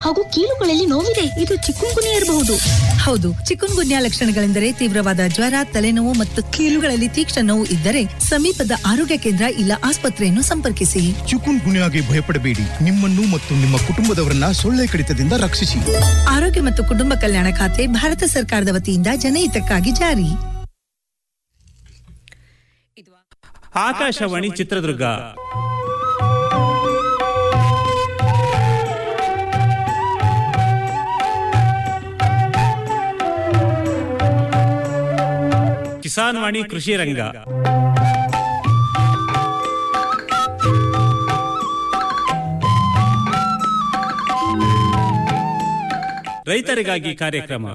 ಹಾಗೂ ಕೀಲುಗಳಲ್ಲಿ ನೋವಿದೆ ಇದು ಚಿಕ್ಕುಂಗುನಿ ಇರಬಹುದು ಹೌದು ಚಿಕನ್ ಗುನ್ಯಾ ಲಕ್ಷಣಗಳೆಂದರೆ ತೀವ್ರವಾದ ಜ್ವರ ತಲೆನೋವು ಮತ್ತು ಕೀಲುಗಳಲ್ಲಿ ತೀಕ್ಷ್ಣ ನೋವು ಇದ್ದರೆ ಸಮೀಪದ ಆರೋಗ್ಯ ಕೇಂದ್ರ ಇಲ್ಲ ಆಸ್ಪತ್ರೆಯನ್ನು ಸಂಪರ್ಕಿಸಿ ಚಿಕುನ್ ಗುನ್ಯಾಗೆ ಭಯಪಡಬೇಡಿ ನಿಮ್ಮನ್ನು ಮತ್ತು ನಿಮ್ಮ ಕುಟುಂಬದವರನ್ನ ಸೊಳ್ಳೆ ಕಡಿತದಿಂದ ರಕ್ಷಿಸಿ ಆರೋಗ್ಯ ಮತ್ತು ಕುಟುಂಬ ಕಲ್ಯಾಣ ಖಾತೆ ಭಾರತ ಸರ್ಕಾರದ ವತಿಯಿಂದ ಜನಹಿತಕ್ಕಾಗಿ ಜಾರಿ ಆಕಾಶವಾಣಿ ಚಿತ್ರದುರ್ಗ ಕಿಸಾನ್ ವಾಣಿ ಕೃಷಿ ರಂಗ ರೈತರಿಗಾಗಿ ಕಾರ್ಯಕ್ರಮ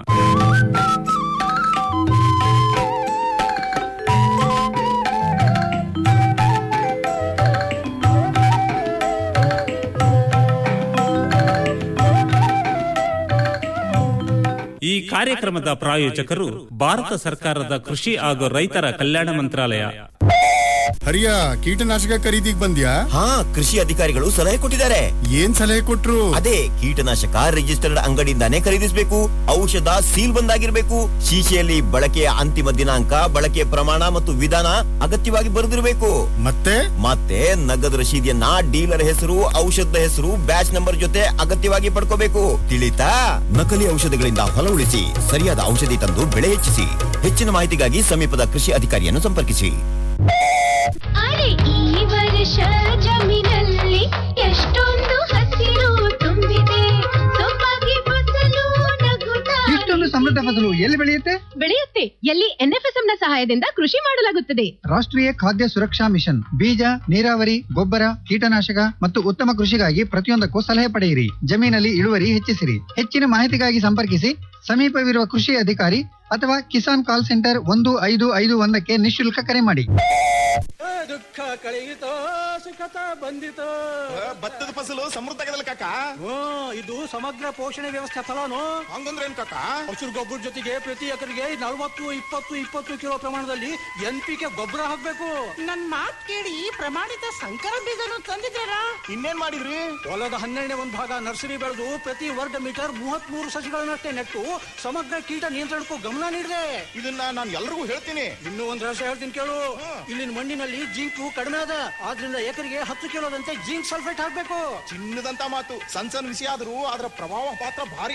ಈ ಕಾರ್ಯಕ್ರಮದ ಪ್ರಾಯೋಜಕರು ಭಾರತ ಸರ್ಕಾರದ ಕೃಷಿ ಹಾಗೂ ರೈತರ ಕಲ್ಯಾಣ ಮಂತ್ರಾಲಯ ಹರಿಯ ಕೀಟನಾಶಕ ಖರೀದಿಗ್ ಬಂದ್ಯಾ ಹಾ ಕೃಷಿ ಅಧಿಕಾರಿಗಳು ಸಲಹೆ ಕೊಟ್ಟಿದ್ದಾರೆ ಏನ್ ಸಲಹೆ ಕೊಟ್ರು ಅದೇ ಕೀಟನಾಶಕ ರಿಜಿಸ್ಟರ್ಡ್ ಅಂಗಡಿಯಿಂದಾನೇ ಖರೀದಿಸಬೇಕು ಔಷಧ ಸೀಲ್ ಬಂದಾಗಿರ್ಬೇಕು ಶೀಶೆಯಲ್ಲಿ ಬಳಕೆಯ ಅಂತಿಮ ದಿನಾಂಕ ಬಳಕೆಯ ಪ್ರಮಾಣ ಮತ್ತು ವಿಧಾನ ಅಗತ್ಯವಾಗಿ ಬರೆದಿರಬೇಕು ಮತ್ತೆ ಮತ್ತೆ ನಗದು ರಶೀದಿಯನ್ನ ಡೀಲರ್ ಹೆಸರು ಔಷಧದ ಹೆಸರು ಬ್ಯಾಚ್ ನಂಬರ್ ಜೊತೆ ಅಗತ್ಯವಾಗಿ ಪಡ್ಕೋಬೇಕು ತಿಳಿತಾ ನಕಲಿ ಔಷಧಗಳಿಂದ ಹೊಲ ಉಳಿಸಿ ಸರಿಯಾದ ಔಷಧಿ ತಂದು ಬೆಳೆ ಹೆಚ್ಚಿಸಿ ಹೆಚ್ಚಿನ ಮಾಹಿತಿಗಾಗಿ ಸಮೀಪದ ಕೃಷಿ ಅಧಿಕಾರಿಯನ್ನು ಸಂಪರ್ಕಿಸಿ ಅರೆ ಈ ವರ್ಷ ಜಮೀನಲ್ಲಿ ಎಷ್ಟೊಂದು ಹಸಿರು ತುಂಬಿದೆ ಸೊಬಗೆ ಫಸಲು ನಗುತ್ತಾ ಇಷ್ಟೊಂದು ಸಮೃದ್ಧ ಫಸಲು ಎಲ್ಲಿ ಬೆಳೆಯುತ್ತೆ ಬೆಳೆಯುತ್ತೆ ಎಲ್ಲಿ ಎನ್ಎಫ್ಎಸ್ಎಂ ನ ಸಹಾಯದಿಂದ ಕೃಷಿ ಮಾಡಲಾಗುತ್ತದೆ ರಾಷ್ಟ್ರೀಯ ಖಾದ್ಯ ಸುರಕ್ಷಾ ಮಿಷನ್ ಬೀಜ ನೀರಾವರಿ ಗೊಬ್ಬರ ಕೀಟನಾಶಕ ಮತ್ತು ಉತ್ತಮ ಕೃಷಿಗಾಗಿ ಪ್ರತಿಯೊಂದಕ್ಕೂ ಸಲಹೆ ಪಡೆಯಿರಿ ಜಮೀನಲ್ಲಿ ಇಳುವರಿ ಹೆಚ್ಚಿಸಿರಿ ಹೆಚ್ಚಿನ ಮಾಹಿತಿಗಾಗಿ ಸಂಪರ್ಕಿಸಿ ಸಮೀಪವಿರುವ ಕೃಷಿ ಅಧಿಕಾರಿ ಅಥವಾ ಕಿಸಾನ್ ಕಾಲ್ ಸೆಂಟರ್ ಒಂದು ಐದು ಐದು ಒಂದಕ್ಕೆ ನಿಶುಲ್ಕ ಕರೆ ಮಾಡಿ ದುಃಖ ಕಳೆಯಿತೋ ಸುಖತ ಬಂದಿತೋ ಭತ್ತದ ಫಸಲು ಸಮೃದ್ಧ ಆಗದಲ್ಲ ಕಾಕ ಹ್ಮ್ ಇದು ಸಮಗ್ರ ಪೋಷಣೆ ವ್ಯವಸ್ಥೆ ಫಲಾನು ಹಂಗಂದ್ರೆ ಏನ್ ಕಾಕ ಹಸಿರು ಗೊಬ್ಬರ ಜೊತೆಗೆ ಪ್ರತಿ ಎಕರೆಗೆ ನಲವತ್ತು ಇಪ್ಪತ್ತು ಇಪ್ಪತ್ತು ಕಿಲೋ ಪ್ರಮಾಣದಲ್ಲಿ ಎನ್ ಪಿ ಕೆ ಗೊಬ್ಬರ ಹಾಕ್ಬೇಕು ನನ್ ಮಾತ್ ಕೇಳಿ ಪ್ರಮಾಣಿತ ಸಂಕರ ಬೀಜನು ತಂದಿದ್ದಾರ ಇನ್ನೇನ್ ಮಾಡಿದ್ರಿ ಹೊಲದ ಹನ್ನೆರಡನೇ ಒಂದು ಭಾಗ ನರ್ಸರಿ ಬೆಳೆದು ಪ್ರತಿ ವರ್ಗ ಮೀಟರ್ ಮೂವತ್ತ್ ಮೂರು ಸಸಿಗಳನ್ನಷ್ಟೇ ನೆಟ್ಟು ಸಮಗ್ರ ಕೀಟ ನಿಯಂತ್ರಣಕ್ಕೂ ಗಮನ ನೀಡಿದೆ ಇದನ್ನ ನಾನು ಎಲ್ರಿಗೂ ಹೇಳ್ತೀನಿ ಇನ್ನೂ ಒಂದ್ ರಹಸ್ಯ ಹೇಳ್ತೀನಿ ಕೇಳು ಇಲ್ಲಿನ ಮಣ್ಣಿನಲ್ಲಿ ಜಿಂಕು ಕಡಿಮೆ ಅದ ಆದ್ರಿಂದ ಎಕರೆಗೆ ಹತ್ತು ಕಿಲೋದಂತೆ ಜಿಂಕ್ ಸಲ್ಫೇಟ್ ಹಾಕ್ಬೇಕು ಚಿನ್ನದಂತ ಮಾತು ಸಣ್ಣ ಸಣ್ಣ ವಿಷಯ ಆದ್ರೂ ಅದರ ಪ್ರಭಾವ ಪಾತ್ರ ಭಾರಿ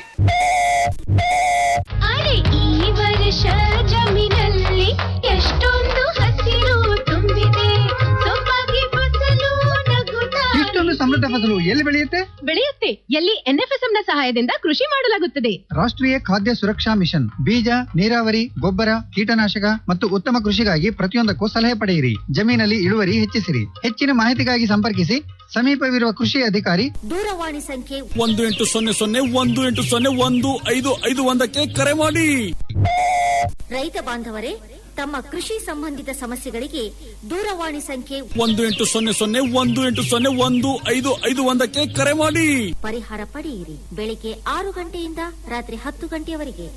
ಅರೆ ಈ ವರ್ಷ ಜಮೀನಲ್ಲಿ ಎಷ್ಟೊಂದು ಹಸಿರು ತುಂಬಿದೆ ಸೊಬಗೆ ಫಸಲು ನಗುತ್ತಾ ಇಷ್ಟೊಂದು ಸಮೃದ್ಧ ಫಸಲು ಎಲ್ಲಿ ಬೆಳೆಯುತ್ತೆ ಬೆಳೆಯುತ್ತೆ ಎಲ್ಲಿ ಎನ್ಎಫ್ಎಸ್ಎಂ ನ ಸಹಾಯದಿಂದ ಕೃಷಿ ಮಾಡಲಾಗುತ್ತದೆ ರಾಷ್ಟ್ರೀಯ ಖಾದ್ಯ ಸುರಕ್ಷಾ ಮಿಷನ್ ಬೀಜ ನೀರಾವರಿ ಗೊಬ್ಬರ ಕೀಟನಾಶಕ ಮತ್ತು ಉತ್ತಮ ಕೃಷಿಗಾಗಿ ಪ್ರತಿಯೊಂದಕ್ಕೂ ಸಲಹೆ ಪಡೆಯಿರಿ ಜಮೀನಲ್ಲಿ ಇಳುವರಿ ಹೆಚ್ಚಿಸಿರಿ ಹೆಚ್ಚಿನ ಮಾಹಿತಿಗಾಗಿ ಸಂಪರ್ಕಿಸಿ ಸಮೀಪವಿರುವ ಕೃಷಿ ಅಧಿಕಾರಿ ದೂರವಾಣಿ ಸಂಖ್ಯೆ ಒಂದು ಎಂಟು ಸೊನ್ನೆ ಸೊನ್ನೆ ಒಂದು ಎಂಟು ಸೊನ್ನೆ ಒಂದು ಐದು ಐದು ಒಂದಕ್ಕೆ ಕರೆ ಮಾಡಿ ರೈತ ಬಾಂಧವರೇ ತಮ್ಮ ಕೃಷಿ ಸಂಬಂಧಿತ ಸಮಸ್ಯೆಗಳಿಗೆ ದೂರವಾಣಿ ಸಂಖ್ಯೆ ಒಂದು ಎಂಟು ಸೊನ್ನೆ ಸೊನ್ನೆ ಒಂದು ಎಂಟು ಸೊನ್ನೆ ಒಂದು ಐದು ಐದು ಒಂದಕ್ಕೆ ಕರೆ ಮಾಡಿ ಪರಿಹಾರ ಪಡೆಯಿರಿ ಬೆಳಿಗ್ಗೆ ಆರು ಗಂಟೆಯಿಂದ ರಾತ್ರಿ ಹತ್ತು ಗಂಟೆಯವರೆಗೆ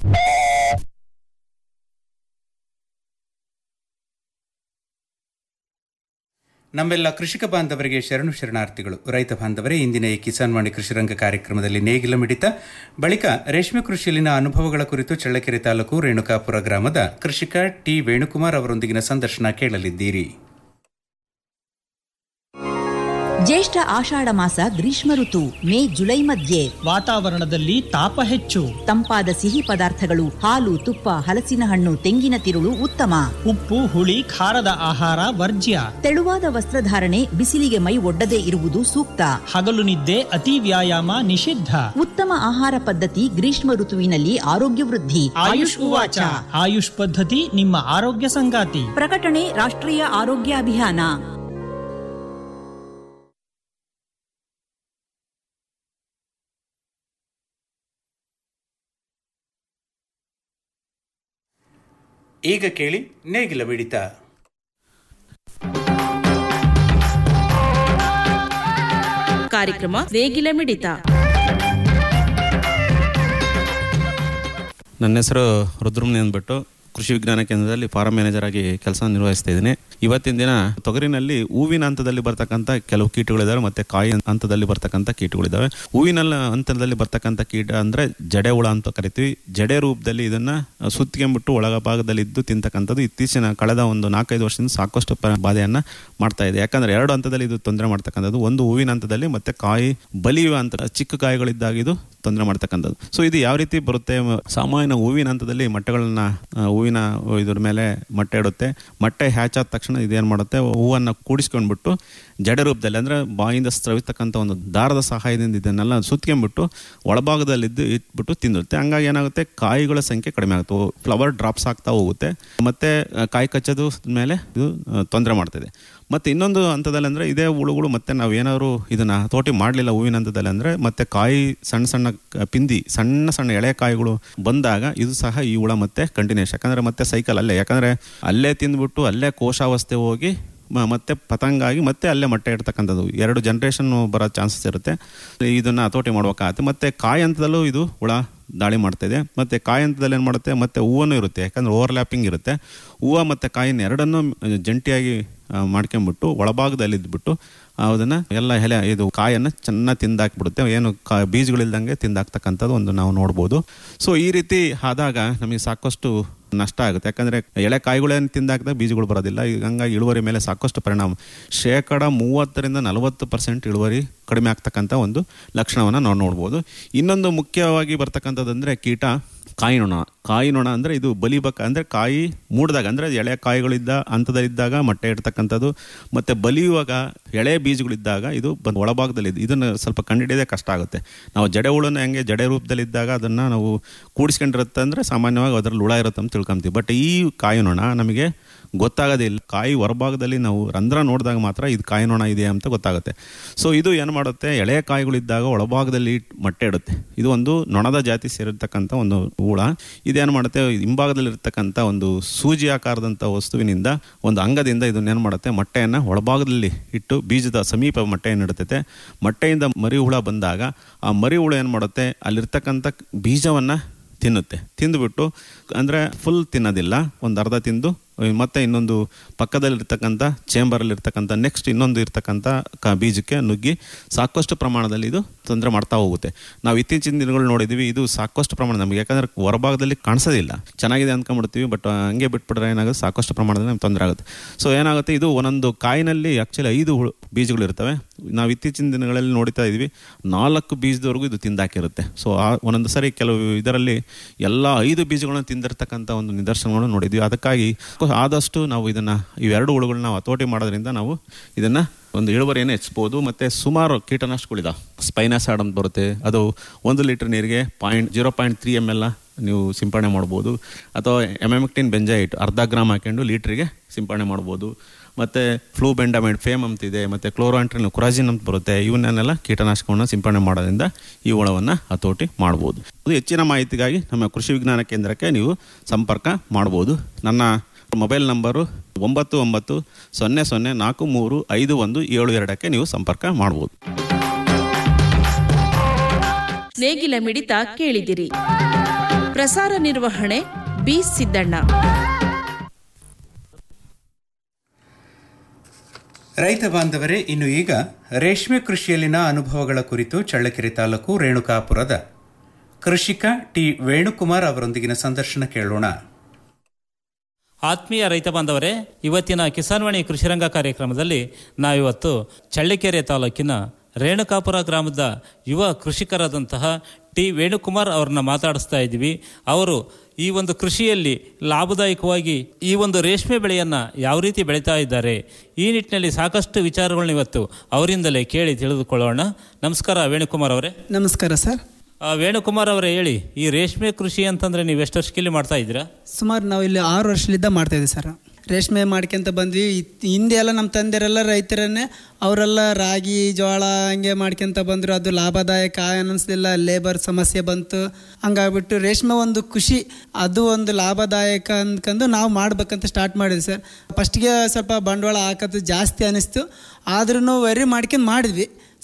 ನಮ್ಮೆಲ್ಲ ಕೃಷಿಕ ಬಾಂಧವರಿಗೆ ಶರಣು ಶರಣಾರ್ಥಿಗಳು ರೈತ ಬಾಂಧವರೇ ಇಂದಿನ ಈ ಕಿಸಾನ್ ವಾಣಿ ಕೃಷಿರಂಗ ಕಾರ್ಯಕ್ರಮದಲ್ಲಿ ನೇಗಿಲ ಮಿಡಿತ ಬಳಿಕ ರೇಷ್ಮೆ ಕೃಷಿಯಲ್ಲಿನ ಅನುಭವಗಳ ಕುರಿತು ಚಳ್ಳಕೆರೆ ತಾಲೂಕು ರೇಣುಕಾಪುರ ಗ್ರಾಮದ ಕೃಷಿಕ ಟಿ ವೇಣುಕುಮಾರ್ ಅವರೊಂದಿಗಿನ ಸಂದರ್ಶನ ಕೇಳಲಿದ್ದೀರಿ ಜ್ಯೇಷ್ಠ ಆಷಾಢ ಮಾಸ ಗ್ರೀಷ್ಮ ಋತು ಮೇ ಜುಲೈ ಮಧ್ಯೆ ವಾತಾವರಣದಲ್ಲಿ ತಾಪ ಹೆಚ್ಚು ತಂಪಾದ ಸಿಹಿ ಪದಾರ್ಥಗಳು ಹಾಲು ತುಪ್ಪ ಹಲಸಿನ ಹಣ್ಣು ತೆಂಗಿನ ತಿರುಳು ಉತ್ತಮ ಉಪ್ಪು ಹುಳಿ ಖಾರದ ಆಹಾರ ವರ್ಜ್ಯ ತೆಳುವಾದ ವಸ್ತ್ರಧಾರಣೆ ಬಿಸಿಲಿಗೆ ಮೈ ಒಡ್ಡದೇ ಇರುವುದು ಸೂಕ್ತ ಹಗಲು ನಿದ್ದೆ ಅತಿ ವ್ಯಾಯಾಮ ನಿಷಿದ್ಧ ಉತ್ತಮ ಆಹಾರ ಪದ್ಧತಿ ಗ್ರೀಷ್ಮ ಋತುವಿನಲ್ಲಿ ಆರೋಗ್ಯ ವೃದ್ಧಿ ಆಯುಷ್ ಉವಾಚ ಆಯುಷ್ ಪದ್ಧತಿ ನಿಮ್ಮ ಆರೋಗ್ಯ ಸಂಗಾತಿ ಪ್ರಕಟಣೆ ರಾಷ್ಟ್ರೀಯ ಆರೋಗ್ಯ ಅಭಿಯಾನ ಈಗ ಕೇಳಿ ನೇಗಿಲ ಮಿಡಿತ ಕಾರ್ಯಕ್ರಮ ನೇಗಿಲ ಮಿಡಿತ ನನ್ನ ಹೆಸರು ರುದ್ರಮುನಿ ಅಂದ್ಬಿಟ್ಟು ಕೃಷಿ ವಿಜ್ಞಾನ ಕೇಂದ್ರದಲ್ಲಿ ಫಾರಂ ಮ್ಯಾನೇಜರ್ ಆಗಿ ಕೆಲಸ ನಿರ್ವಹಿಸ್ತಾ ಇದ್ದೀನಿ ಇವತ್ತಿನ ದಿನ ತೊಗರಿನಲ್ಲಿ ಹೂವಿನ ಹಂತದಲ್ಲಿ ಬರ್ತಕ್ಕಂಥ ಕೆಲವು ಕೀಟಗಳಿದಾವೆ ಮತ್ತೆ ಕಾಯಿ ಹಂತದಲ್ಲಿ ಬರ್ತಕ್ಕಂಥ ಕೀಟಗಳಿದಾವೆ ಹೂವಿನ ಹಂತದಲ್ಲಿ ಬರ್ತಕ್ಕಂಥ ಕೀಟ ಅಂದ್ರೆ ಜಡೆ ಹುಳ ಅಂತ ಕರಿತೀವಿ ಜಡೆ ರೂಪದಲ್ಲಿ ಇದನ್ನ ಸುತ್ತಿಗೆಂಬಿಟ್ಟು ಒಳಗ ಭಾಗದಲ್ಲಿ ಇದ್ದು ತಿಂತಕ್ಕಂಥದ್ದು ಇತ್ತೀಚಿನ ಕಳೆದ ಒಂದು ನಾಲ್ಕೈದು ವರ್ಷದಿಂದ ಸಾಕಷ್ಟು ಪ- ಬಾಧೆಯನ್ನ ಮಾಡ್ತಾ ಇದೆ ಯಾಕಂದ್ರೆ ಎರಡು ಹಂತದಲ್ಲಿ ಇದು ತೊಂದರೆ ಮಾಡ್ತಕ್ಕಂಥದ್ದು ಒಂದು ಹೂವಿನ ಹಂತದಲ್ಲಿ ಮತ್ತೆ ಕಾಯಿ ಬಲಿಯುವ ಹಂತ ಚಿಕ್ಕ ಕಾಯಿಗಳಿದ್ದಾಗ ಇದು ತೊಂದರೆ ಮಾಡ್ತಕ್ಕಂಥದ್ದು ಸೊ ಇದು ಯಾವ ರೀತಿ ಬರುತ್ತೆ ಮ- ಸಾಮಾನ್ಯ ಹೂವಿನ ಹಂತದಲ್ಲಿ ಮೊಟ್ಟೆಗಳನ್ನ ಆ, ಹೂವಿನ ಇದ್ರ ಮೇಲೆ ಮೊಟ್ಟೆ ಇಡುತ್ತೆ ಮೊಟ್ಟೆ ಹ್ಯಾಚ್ ಆದ ತಕ್ಷಣ ಇದೇನು ಮಾಡುತ್ತೆ ಹೂವನ್ನು ಕೂಡಿಸ್ಕೊಂಡ್ಬಿಟ್ಟು ಜಡೆ ರೂಪದಲ್ಲಿ ಅಂದ್ರೆ ಬಾಯಿಂದ ಸ್ರವಿಸ್ತಕ್ಕಂಥ ಒಂದು ದಾರದ ಸಹಾಯದಿಂದ ಇದನ್ನೆಲ್ಲ ಸುತ್ಕೊಂಡ್ಬಿಟ್ಟು ಒಳಭಾಗದಲ್ಲಿದ್ದು ಇಟ್ಬಿಟ್ಟು ತಿನ್ನುತ್ತೆ ಹಂಗಾಗಿ ಏನಾಗುತ್ತೆ ಕಾಯಿಗಳ ಸಂಖ್ಯೆ ಕಡಿಮೆ ಆಗುತ್ತೆ ಫ್ಲವರ್ ಡ್ರಾಪ್ಸ್ ಆಗ್ತಾ ಹೋಗುತ್ತೆ ಮತ್ತೆ ಆ, ಕಾಯಿ ಕಚ್ಚೋದು ಮೇಲೆ ಇದು ತೊಂದರೆ ಮಾಡ್ತಿದೆ ಮತ್ತೆ ಇನ್ನೊಂದು ಹಂತದಲ್ಲಿ ಅಂದ್ರೆ ಇದೇ ಹುಳುಗಳು ಮತ್ತೆ ನಾವು ಏನಾದ್ರು ಇದನ್ನ ತೋಟಿ ಮಾಡಲಿಲ್ಲ ಹೂವಿನ ಹಂತದಲ್ಲಿ ಅಂದ್ರೆ ಮತ್ತೆ ಕಾಯಿ ಸಣ್ಣ ಸಣ್ಣ ಕ- ಪಿಂದಿ ಸಣ್ಣ ಸಣ್ಣ ಎಳೆ ಕಾಯಿಗಳು ಬಂದಾಗ ಇದು ಸಹ ಈ ಹುಳ ಮತ್ತೆ ಕಂಟಿನ್ಯೂಸ್ ಯಾಕಂದ್ರೆ ಮತ್ತೆ ಸೈಕಲ್ ಅಲ್ಲೇ ಯಾಕಂದ್ರೆ ಅಲ್ಲೇ ತಿಂದ್ಬಿಟ್ಟು ಅಲ್ಲೇ ಕೋಶಾವಸ್ಥೆ ಹೋಗಿ ಮ- ಮತ್ತೆ ಪತಂಗ ಆಗಿ ಮತ್ತೆ ಅಲ್ಲೇ ಮೊಟ್ಟೆ ಇಡ್ತಕ್ಕಂಥದ್ದು ಎರಡು ಜನ್ರೇಷನ್ ಬರೋ ಚಾನ್ಸಸ್ ಇರುತ್ತೆ ಇದನ್ನ ಹತೋಟಿ ಮಾಡ್ಬೇಕಾಗತ್ತೆ ಮತ್ತೆ ಕಾಯಿ ಹಂತದಲ್ಲೂ ಇದು ಹುಳ ದಾಳಿ ಮಾಡ್ತಿದೆ ಮತ್ತೆ ಕಾಯಿ ಹಂತದಲ್ಲಿ ಏನು ಮಾಡುತ್ತೆ ಮತ್ತೆ ಹೂವನ್ನು ಇರುತ್ತೆ ಯಾಕಂದ್ರೆ ಓವರ್ಲ್ಯಾಪಿಂಗ್ ಇರುತ್ತೆ ಹೂವು ಮತ್ತು ಕಾಯಿನ ಎರಡನ್ನೂ ಜಂಟಿಯಾಗಿ ಆ, ಮಾಡ್ಕೊಂಬಿಟ್ಟು ಒಳಭಾಗದಲ್ಲಿ ಇದ್ಬಿಟ್ಟು ಅದನ್ನು ಎಲ್ಲ ಎಲೆ ಇದು ಕಾಯನ್ನು ಚೆನ್ನಾಗಿ ತಿಂದಾಕ್ಬಿಡುತ್ತೆ ಏನು ಕಾ ಬೀಜಗಳಿಲ್ದಂಗೆ ತಿಂದಾಕ್ತಕ್ಕಂಥದ್ದು ಒಂದು ನಾವು ನೋಡ್ಬೋದು ಸೊ ಈ ರೀತಿ ಆದಾಗ ನಮಗೆ ಸಾಕಷ್ಟು ನಷ್ಟ ಆಗುತ್ತೆ ಯಾಕಂದರೆ ಎಳೆ ಕಾಯಿಗಳೇನು ತಿಂದಾಕಿದಾಗ ಬೀಜಗಳು ಬರೋದಿಲ್ಲ ಈಗ ಹಂಗಾಗಿ ಇಳುವರಿ ಮೇಲೆ ಸಾಕಷ್ಟು ಪರಿಣಾಮ ಶೇಕಡ ಮೂವತ್ತರಿಂದ ನಲವತ್ತು ಪರ್ಸೆಂಟ್ ಇಳುವರಿ ಕಡಿಮೆ ಆಗ್ತಕ್ಕಂಥ ಒಂದು ಲಕ್ಷಣವನ್ನು ನಾವು ನೋಡ್ಬೋದು ಇನ್ನೊಂದು ಮುಖ್ಯವಾಗಿ ಬರ್ತಕ್ಕಂಥದ್ದಂದರೆ ಕೀಟ ಕಾಯಿನೊಣ ಕಾಯಿನೊಣ ಅಂದರೆ ಇದು ಬಲಿಬಕ ಅಂದರೆ ಕಾಯಿ ಮೂಡಿದಾಗ ಅಂದರೆ ಎಳೆ ಕಾಯಿಗಳಿದ್ದ ಹಂತದಲ್ಲಿದ್ದಾಗ ಮೊಟ್ಟೆ ಇಡ್ತಕ್ಕಂಥದ್ದು ಮತ್ತು ಬಲಿಯುವಾಗ ಎಳೆ ಬೀಜಗಳಿದ್ದಾಗ ಇದು ಬಂದು ಒಳಭಾಗದಲ್ಲಿ ಇದನ್ನು ಸ್ವಲ್ಪ ಕಂಡುಹಿಡಿಯೋದೇ ಕಷ್ಟ ಆಗುತ್ತೆ ನಾವು ಜಡೆ ಹುಳನ ಹೆಂಗೆ ಜಡೆ ರೂಪದಲ್ಲಿದ್ದಾಗ ಅದನ್ನು ನಾವು ಕೂಡಿಸ್ಕೊಂಡಿರುತ್ತೆ ಅಂದರೆ ಸಾಮಾನ್ಯವಾಗಿ ಅದರಲ್ಲಿ ಹುಳ ಇರುತ್ತೆ ಅಂತ ತಿಳ್ಕೊಂತೀವಿ ಬಟ್ ಈ ಕಾಯಿನೊಣ ನಮಗೆ ಗೊತ್ತಾಗೋದಿಲ್ಲ ಕಾಯಿ ಹೊರಭಾಗದಲ್ಲಿ ನಾವು ರಂಧ್ರ ನೋಡಿದಾಗ ಮಾತ್ರ ಇದು ಕಾಯಿನೊಣ ಇದೆ ಅಂತ ಗೊತ್ತಾಗುತ್ತೆ ಸೊ ಇದು ಏನು ಮಾಡುತ್ತೆ ಎಳೆ ಕಾಯಿಗಳಿದ್ದಾಗ ಒಳಭಾಗದಲ್ಲಿ ಮೊಟ್ಟೆ ಇಡುತ್ತೆ ಇದು ಒಂದು ನೊಣದ ಜಾತಿ ಸೇರಿರ್ತಕ್ಕಂಥ ಒಂದು ಹುಳ ಇದೇನು ಮಾಡುತ್ತೆ ಹಿಂಭಾಗದಲ್ಲಿ ಇರ್ತಕ್ಕಂಥ ಒಂದು ಸೂಜಿ ಆಕಾರದಂಥ ವಸ್ತುವಿನಿಂದ ಒಂದು ಅಂಗದಿಂದ ಇದನ್ನೇನು ಮಾಡುತ್ತೆ ಮೊಟ್ಟೆಯನ್ನು ಒಳಭಾಗದಲ್ಲಿ ಇಟ್ಟು ಬೀಜದ ಸಮೀಪ ಮೊಟ್ಟೆಯನ್ನು ಇಡುತ್ತೆ ಮೊಟ್ಟೆಯಿಂದ ಮರಿ ಹುಳ ಬಂದಾಗ ಆ ಮರಿ ಹುಳ ಏನು ಮಾಡುತ್ತೆ ಅಲ್ಲಿರ್ತಕ್ಕಂಥ ಬೀಜವನ್ನು ತಿನ್ನುತ್ತೆ ತಿಂದುಬಿಟ್ಟು ಅಂದರೆ ಫುಲ್ ತಿನ್ನೋದಿಲ್ಲ ಒಂದು ಅರ್ಧ ತಿಂದು ಮತ್ತೆ ಇನ್ನೊಂದು ಪಕ್ಕದಲ್ಲಿರ್ತಕ್ಕಂಥ ಚೇಂಬರಲ್ಲಿ ಇರ್ತಕ್ಕಂಥ ನೆಕ್ಸ್ಟ್ ಇನ್ನೊಂದು ಇರ್ತಕ್ಕಂಥ ಕ ಬೀಜಕ್ಕೆ ನುಗ್ಗಿ ಸಾಕಷ್ಟು ಪ್ರಮಾಣದಲ್ಲಿ ಇದು ತೊಂದರೆ ಮಾಡ್ತಾ ಹೋಗುತ್ತೆ ನಾವು ಇತ್ತೀಚಿನ ದಿನಗಳು ನೋಡಿದ್ದೀವಿ ಇದು ಸಾಕಷ್ಟು ಪ್ರಮಾಣ ನಮಗೆ ಯಾಕಂದ್ರೆ ಹೊರಭಾಗದಲ್ಲಿ ಕಾಣಿಸೋದಿಲ್ಲ ಚೆನ್ನಾಗಿದೆ ಅಂದ್ಕೊಂಡ್ಬಿಡ್ತೀವಿ ಬಟ್ ಹಂಗೆ ಬಿಟ್ಬಿಟ್ರೆ ಏನಾಗುತ್ತೆ ಸಾಕಷ್ಟು ಪ್ರಮಾಣದಲ್ಲಿ ನಮ್ಗೆ ತೊಂದರೆ ಆಗುತ್ತೆ ಸೊ ಏನಾಗುತ್ತೆ ಇದು ಒಂದೊಂದು ಕಾಯಿನಲ್ಲಿ ಆ್ಯಕ್ಚುಲಿ ಐದು ಹುಳು ಬೀಜಗಳು ಇರ್ತವೆ ನಾವು ಇತ್ತೀಚಿನ ದಿನಗಳಲ್ಲಿ ನೋಡ್ತಾ ಇದ್ವಿ ನಾಲ್ಕು ಬೀಜದವರೆಗೂ ಇದು ತಿಂದಾಕಿರುತ್ತೆ ಸೊ ಆ ಒಂದೊಂದು ಸರಿ ಕೆಲವು ಇದರಲ್ಲಿ ಎಲ್ಲ ಐದು ಬೀಜಗಳನ್ನು ತಿಂದಿರ್ತಕ್ಕಂಥ ಒಂದು ನಿದರ್ಶನಗಳನ್ನು ನೋಡಿದ್ವಿ ಅದಕ್ಕಾಗಿ ಆದಷ್ಟು ನಾವು ಇದನ್ನು ಇವೆರಡು ಹುಳುಗಳನ್ನ ನಾವು ಹತೋಟಿ ಮಾಡೋದ್ರಿಂದ ನಾವು ಇದನ್ನು ಒಂದು ಇಳುವರಿಯನ್ನು ಹೆಚ್ಚಿಸ್ಬೋದು ಮತ್ತು ಸುಮಾರು ಕೀಟನಾಶಕಗಳಿದಾವೆ ಸ್ಪೈನಾಸಾಡ್ ಅಂತ ಬರುತ್ತೆ ಅದು ಒಂದು ಲೀಟರ್ ನೀರಿಗೆ point zero point three M L ನೀವು ಸಿಂಪಡಣೆ ಮಾಡ್ಬೋದು ಅಥವಾ ಎಮೆಮಿಕ್ಟಿನ್ ಬೆಂಜೈಟ್ ಅರ್ಧ ಗ್ರಾಮ್ ಹಾಕೊಂಡು ಲೀಟ್ರಿಗೆ ಸಿಂಪಡಣೆ ಮಾಡ್ಬೋದು ಮತ್ತು ಫ್ಲೂ ಬೆಂಡಮೈಡ್ ಫೇಮ್ ಅಂತಿದೆ ಮತ್ತು ಕ್ಲೋರಾಂಟ್ರಿನ್ ಕುರಾಜಿನ್ ಅಂತ ಬರುತ್ತೆ ಇವನ್ನೆಲ್ಲ ಕೀಟನಾಶಕವನ್ನು ಸಿಂಪಡಣೆ ಮಾಡೋದ್ರಿಂದ ಈ ಹುಳವನ್ನು ಹತೋಟಿ ಮಾಡ್ಬೋದು ಅದು ಹೆಚ್ಚಿನ ಮಾಹಿತಿಗಾಗಿ ನಮ್ಮ ಕೃಷಿ ವಿಜ್ಞಾನ ಕೇಂದ್ರಕ್ಕೆ ನೀವು ಸಂಪರ್ಕ ಮಾಡ್ಬೋದು ನನ್ನ ಮೊಬೈಲ್ ನಂಬರು ಒಂಬತ್ತು ಒಂಬತ್ತು ಸೊನ್ನೆ ಸೊನ್ನೆ ನಾಲ್ಕು ಮೂರು ಐದು ಒಂದು ಏಳು ಎರಡಕ್ಕೆ ನೀವು ಸಂಪರ್ಕ ಮಾಡ್ಬೋದು ನೇಗಿಲ ಮಿಡಿತ ಕೇಳಿದಿರಿ ಪ್ರಸಾರ ನಿರ್ವಹಣೆ ಬಿ ಸಿದ್ದಣ್ಣ ರೈತ ಬಾಂಧವರೇ ಇನ್ನು ಈಗ ರೇಷ್ಮೆ ಕೃಷಿಯಲ್ಲಿನ ಅನುಭವಗಳ ಕುರಿತು ಚಳ್ಳಕೆರೆ ತಾಲೂಕು ರೇಣುಕಾಪುರದ ಕೃಷಿಕ ಟಿ ವೇಣುಕುಮಾರ್ ಅವರೊಂದಿಗಿನ ಸಂದರ್ಶನ ಕೇಳೋಣ ಆತ್ಮೀಯ ರೈತ ಬಾಂಧವರೇ ಇವತ್ತಿನ ಕಿಸಾನ್ವಾಣಿ ಕೃಷಿರಂಗ ಕಾರ್ಯಕ್ರಮದಲ್ಲಿ ನಾವಿವತ್ತು ಚಳ್ಳಕೆರೆ ತಾಲೂಕಿನ ರೇಣುಕಾಪುರ ಗ್ರಾಮದ ಯುವ ಕೃಷಿಕರಾದಂತಹ ಟಿ ವೇಣುಕುಮಾರ್ ಅವರನ್ನ ಮಾತಾಡಿಸ್ತಾ ಇದ್ದೀವಿ ಅವರು ಈ ಒಂದು ಕೃಷಿಯಲ್ಲಿ ಲಾಭದಾಯಕವಾಗಿ ಈ ಒಂದು ರೇಷ್ಮೆ ಬೆಳೆಯನ್ನು ಯಾವ ರೀತಿ ಬೆಳೀತಾ ಇದ್ದಾರೆ ಈ ನಿಟ್ಟಿನಲ್ಲಿ ಸಾಕಷ್ಟು ವಿಚಾರಗಳನ್ನ ಇವತ್ತು ಅವರಿಂದಲೇ ಕೇಳಿ ತಿಳಿದುಕೊಳ್ಳೋಣ ನಮಸ್ಕಾರ ವೇಣುಕುಮಾರ್ ಅವರೇ ನಮಸ್ಕಾರ ಸರ್ ಆ, ವೇಣುಕುಮಾರ್ ಅವರೇ ಹೇಳಿ ಈ ರೇಷ್ಮೆ ಕೃಷಿ ಅಂತಂದ್ರೆ ನೀವು ಎಷ್ಟು ವರ್ಷಕ್ಕೆ ಮಾಡ್ತಾ ಇದ್ದೀರಾ ಸುಮಾರು ನಾವು ಇಲ್ಲಿ ಆರು ವರ್ಷಲಿದ್ದ ಮಾಡ್ತಾ ಇದ್ದೀವಿ ಸರ್ ರೇಷ್ಮೆ ಮಾಡ್ಕೊಂತ ಬಂದ್ವಿ ಇತ್- ಹಿಂದೆ ಎಲ್ಲ ನಮ್ಮ ತಂದೆಯರೆಲ್ಲ ರೈತರನ್ನೇ ಅವರೆಲ್ಲ ರಾಗಿ ಜೋಳ ಹಂಗೆ ಮಾಡ್ಕೊಂತ ಬಂದರು ಅದು ಲಾಭದಾಯಕ ಅನ್ನಿಸ್ಲಿಲ್ಲ ಲೇಬರ್ ಸಮಸ್ಯೆ ಬಂತು ಹಂಗಾಗ್ಬಿಟ್ಟು ರೇಷ್ಮೆ ಒಂದು ಖುಷಿ ಅದು ಒಂದು ಲಾಭದಾಯಕ ಅಂದ್ಕೊಂಡು ನಾವು ಮಾಡ್ಬೇಕಂತ ಸ್ಟಾರ್ಟ್ ಮಾಡಿದ್ವಿ ಸರ್ ಫಸ್ಟ್ಗೆ ಸ್ವಲ್ಪ ಬಂಡವಾಳ ಹಾಕೋದು ಜಾಸ್ತಿ ಅನ್ನಿಸ್ತು ಆದ್ರೂ ವರಿ ಮಾಡ್ಕೊಂಡು ಮಾಡಿದ್ವಿ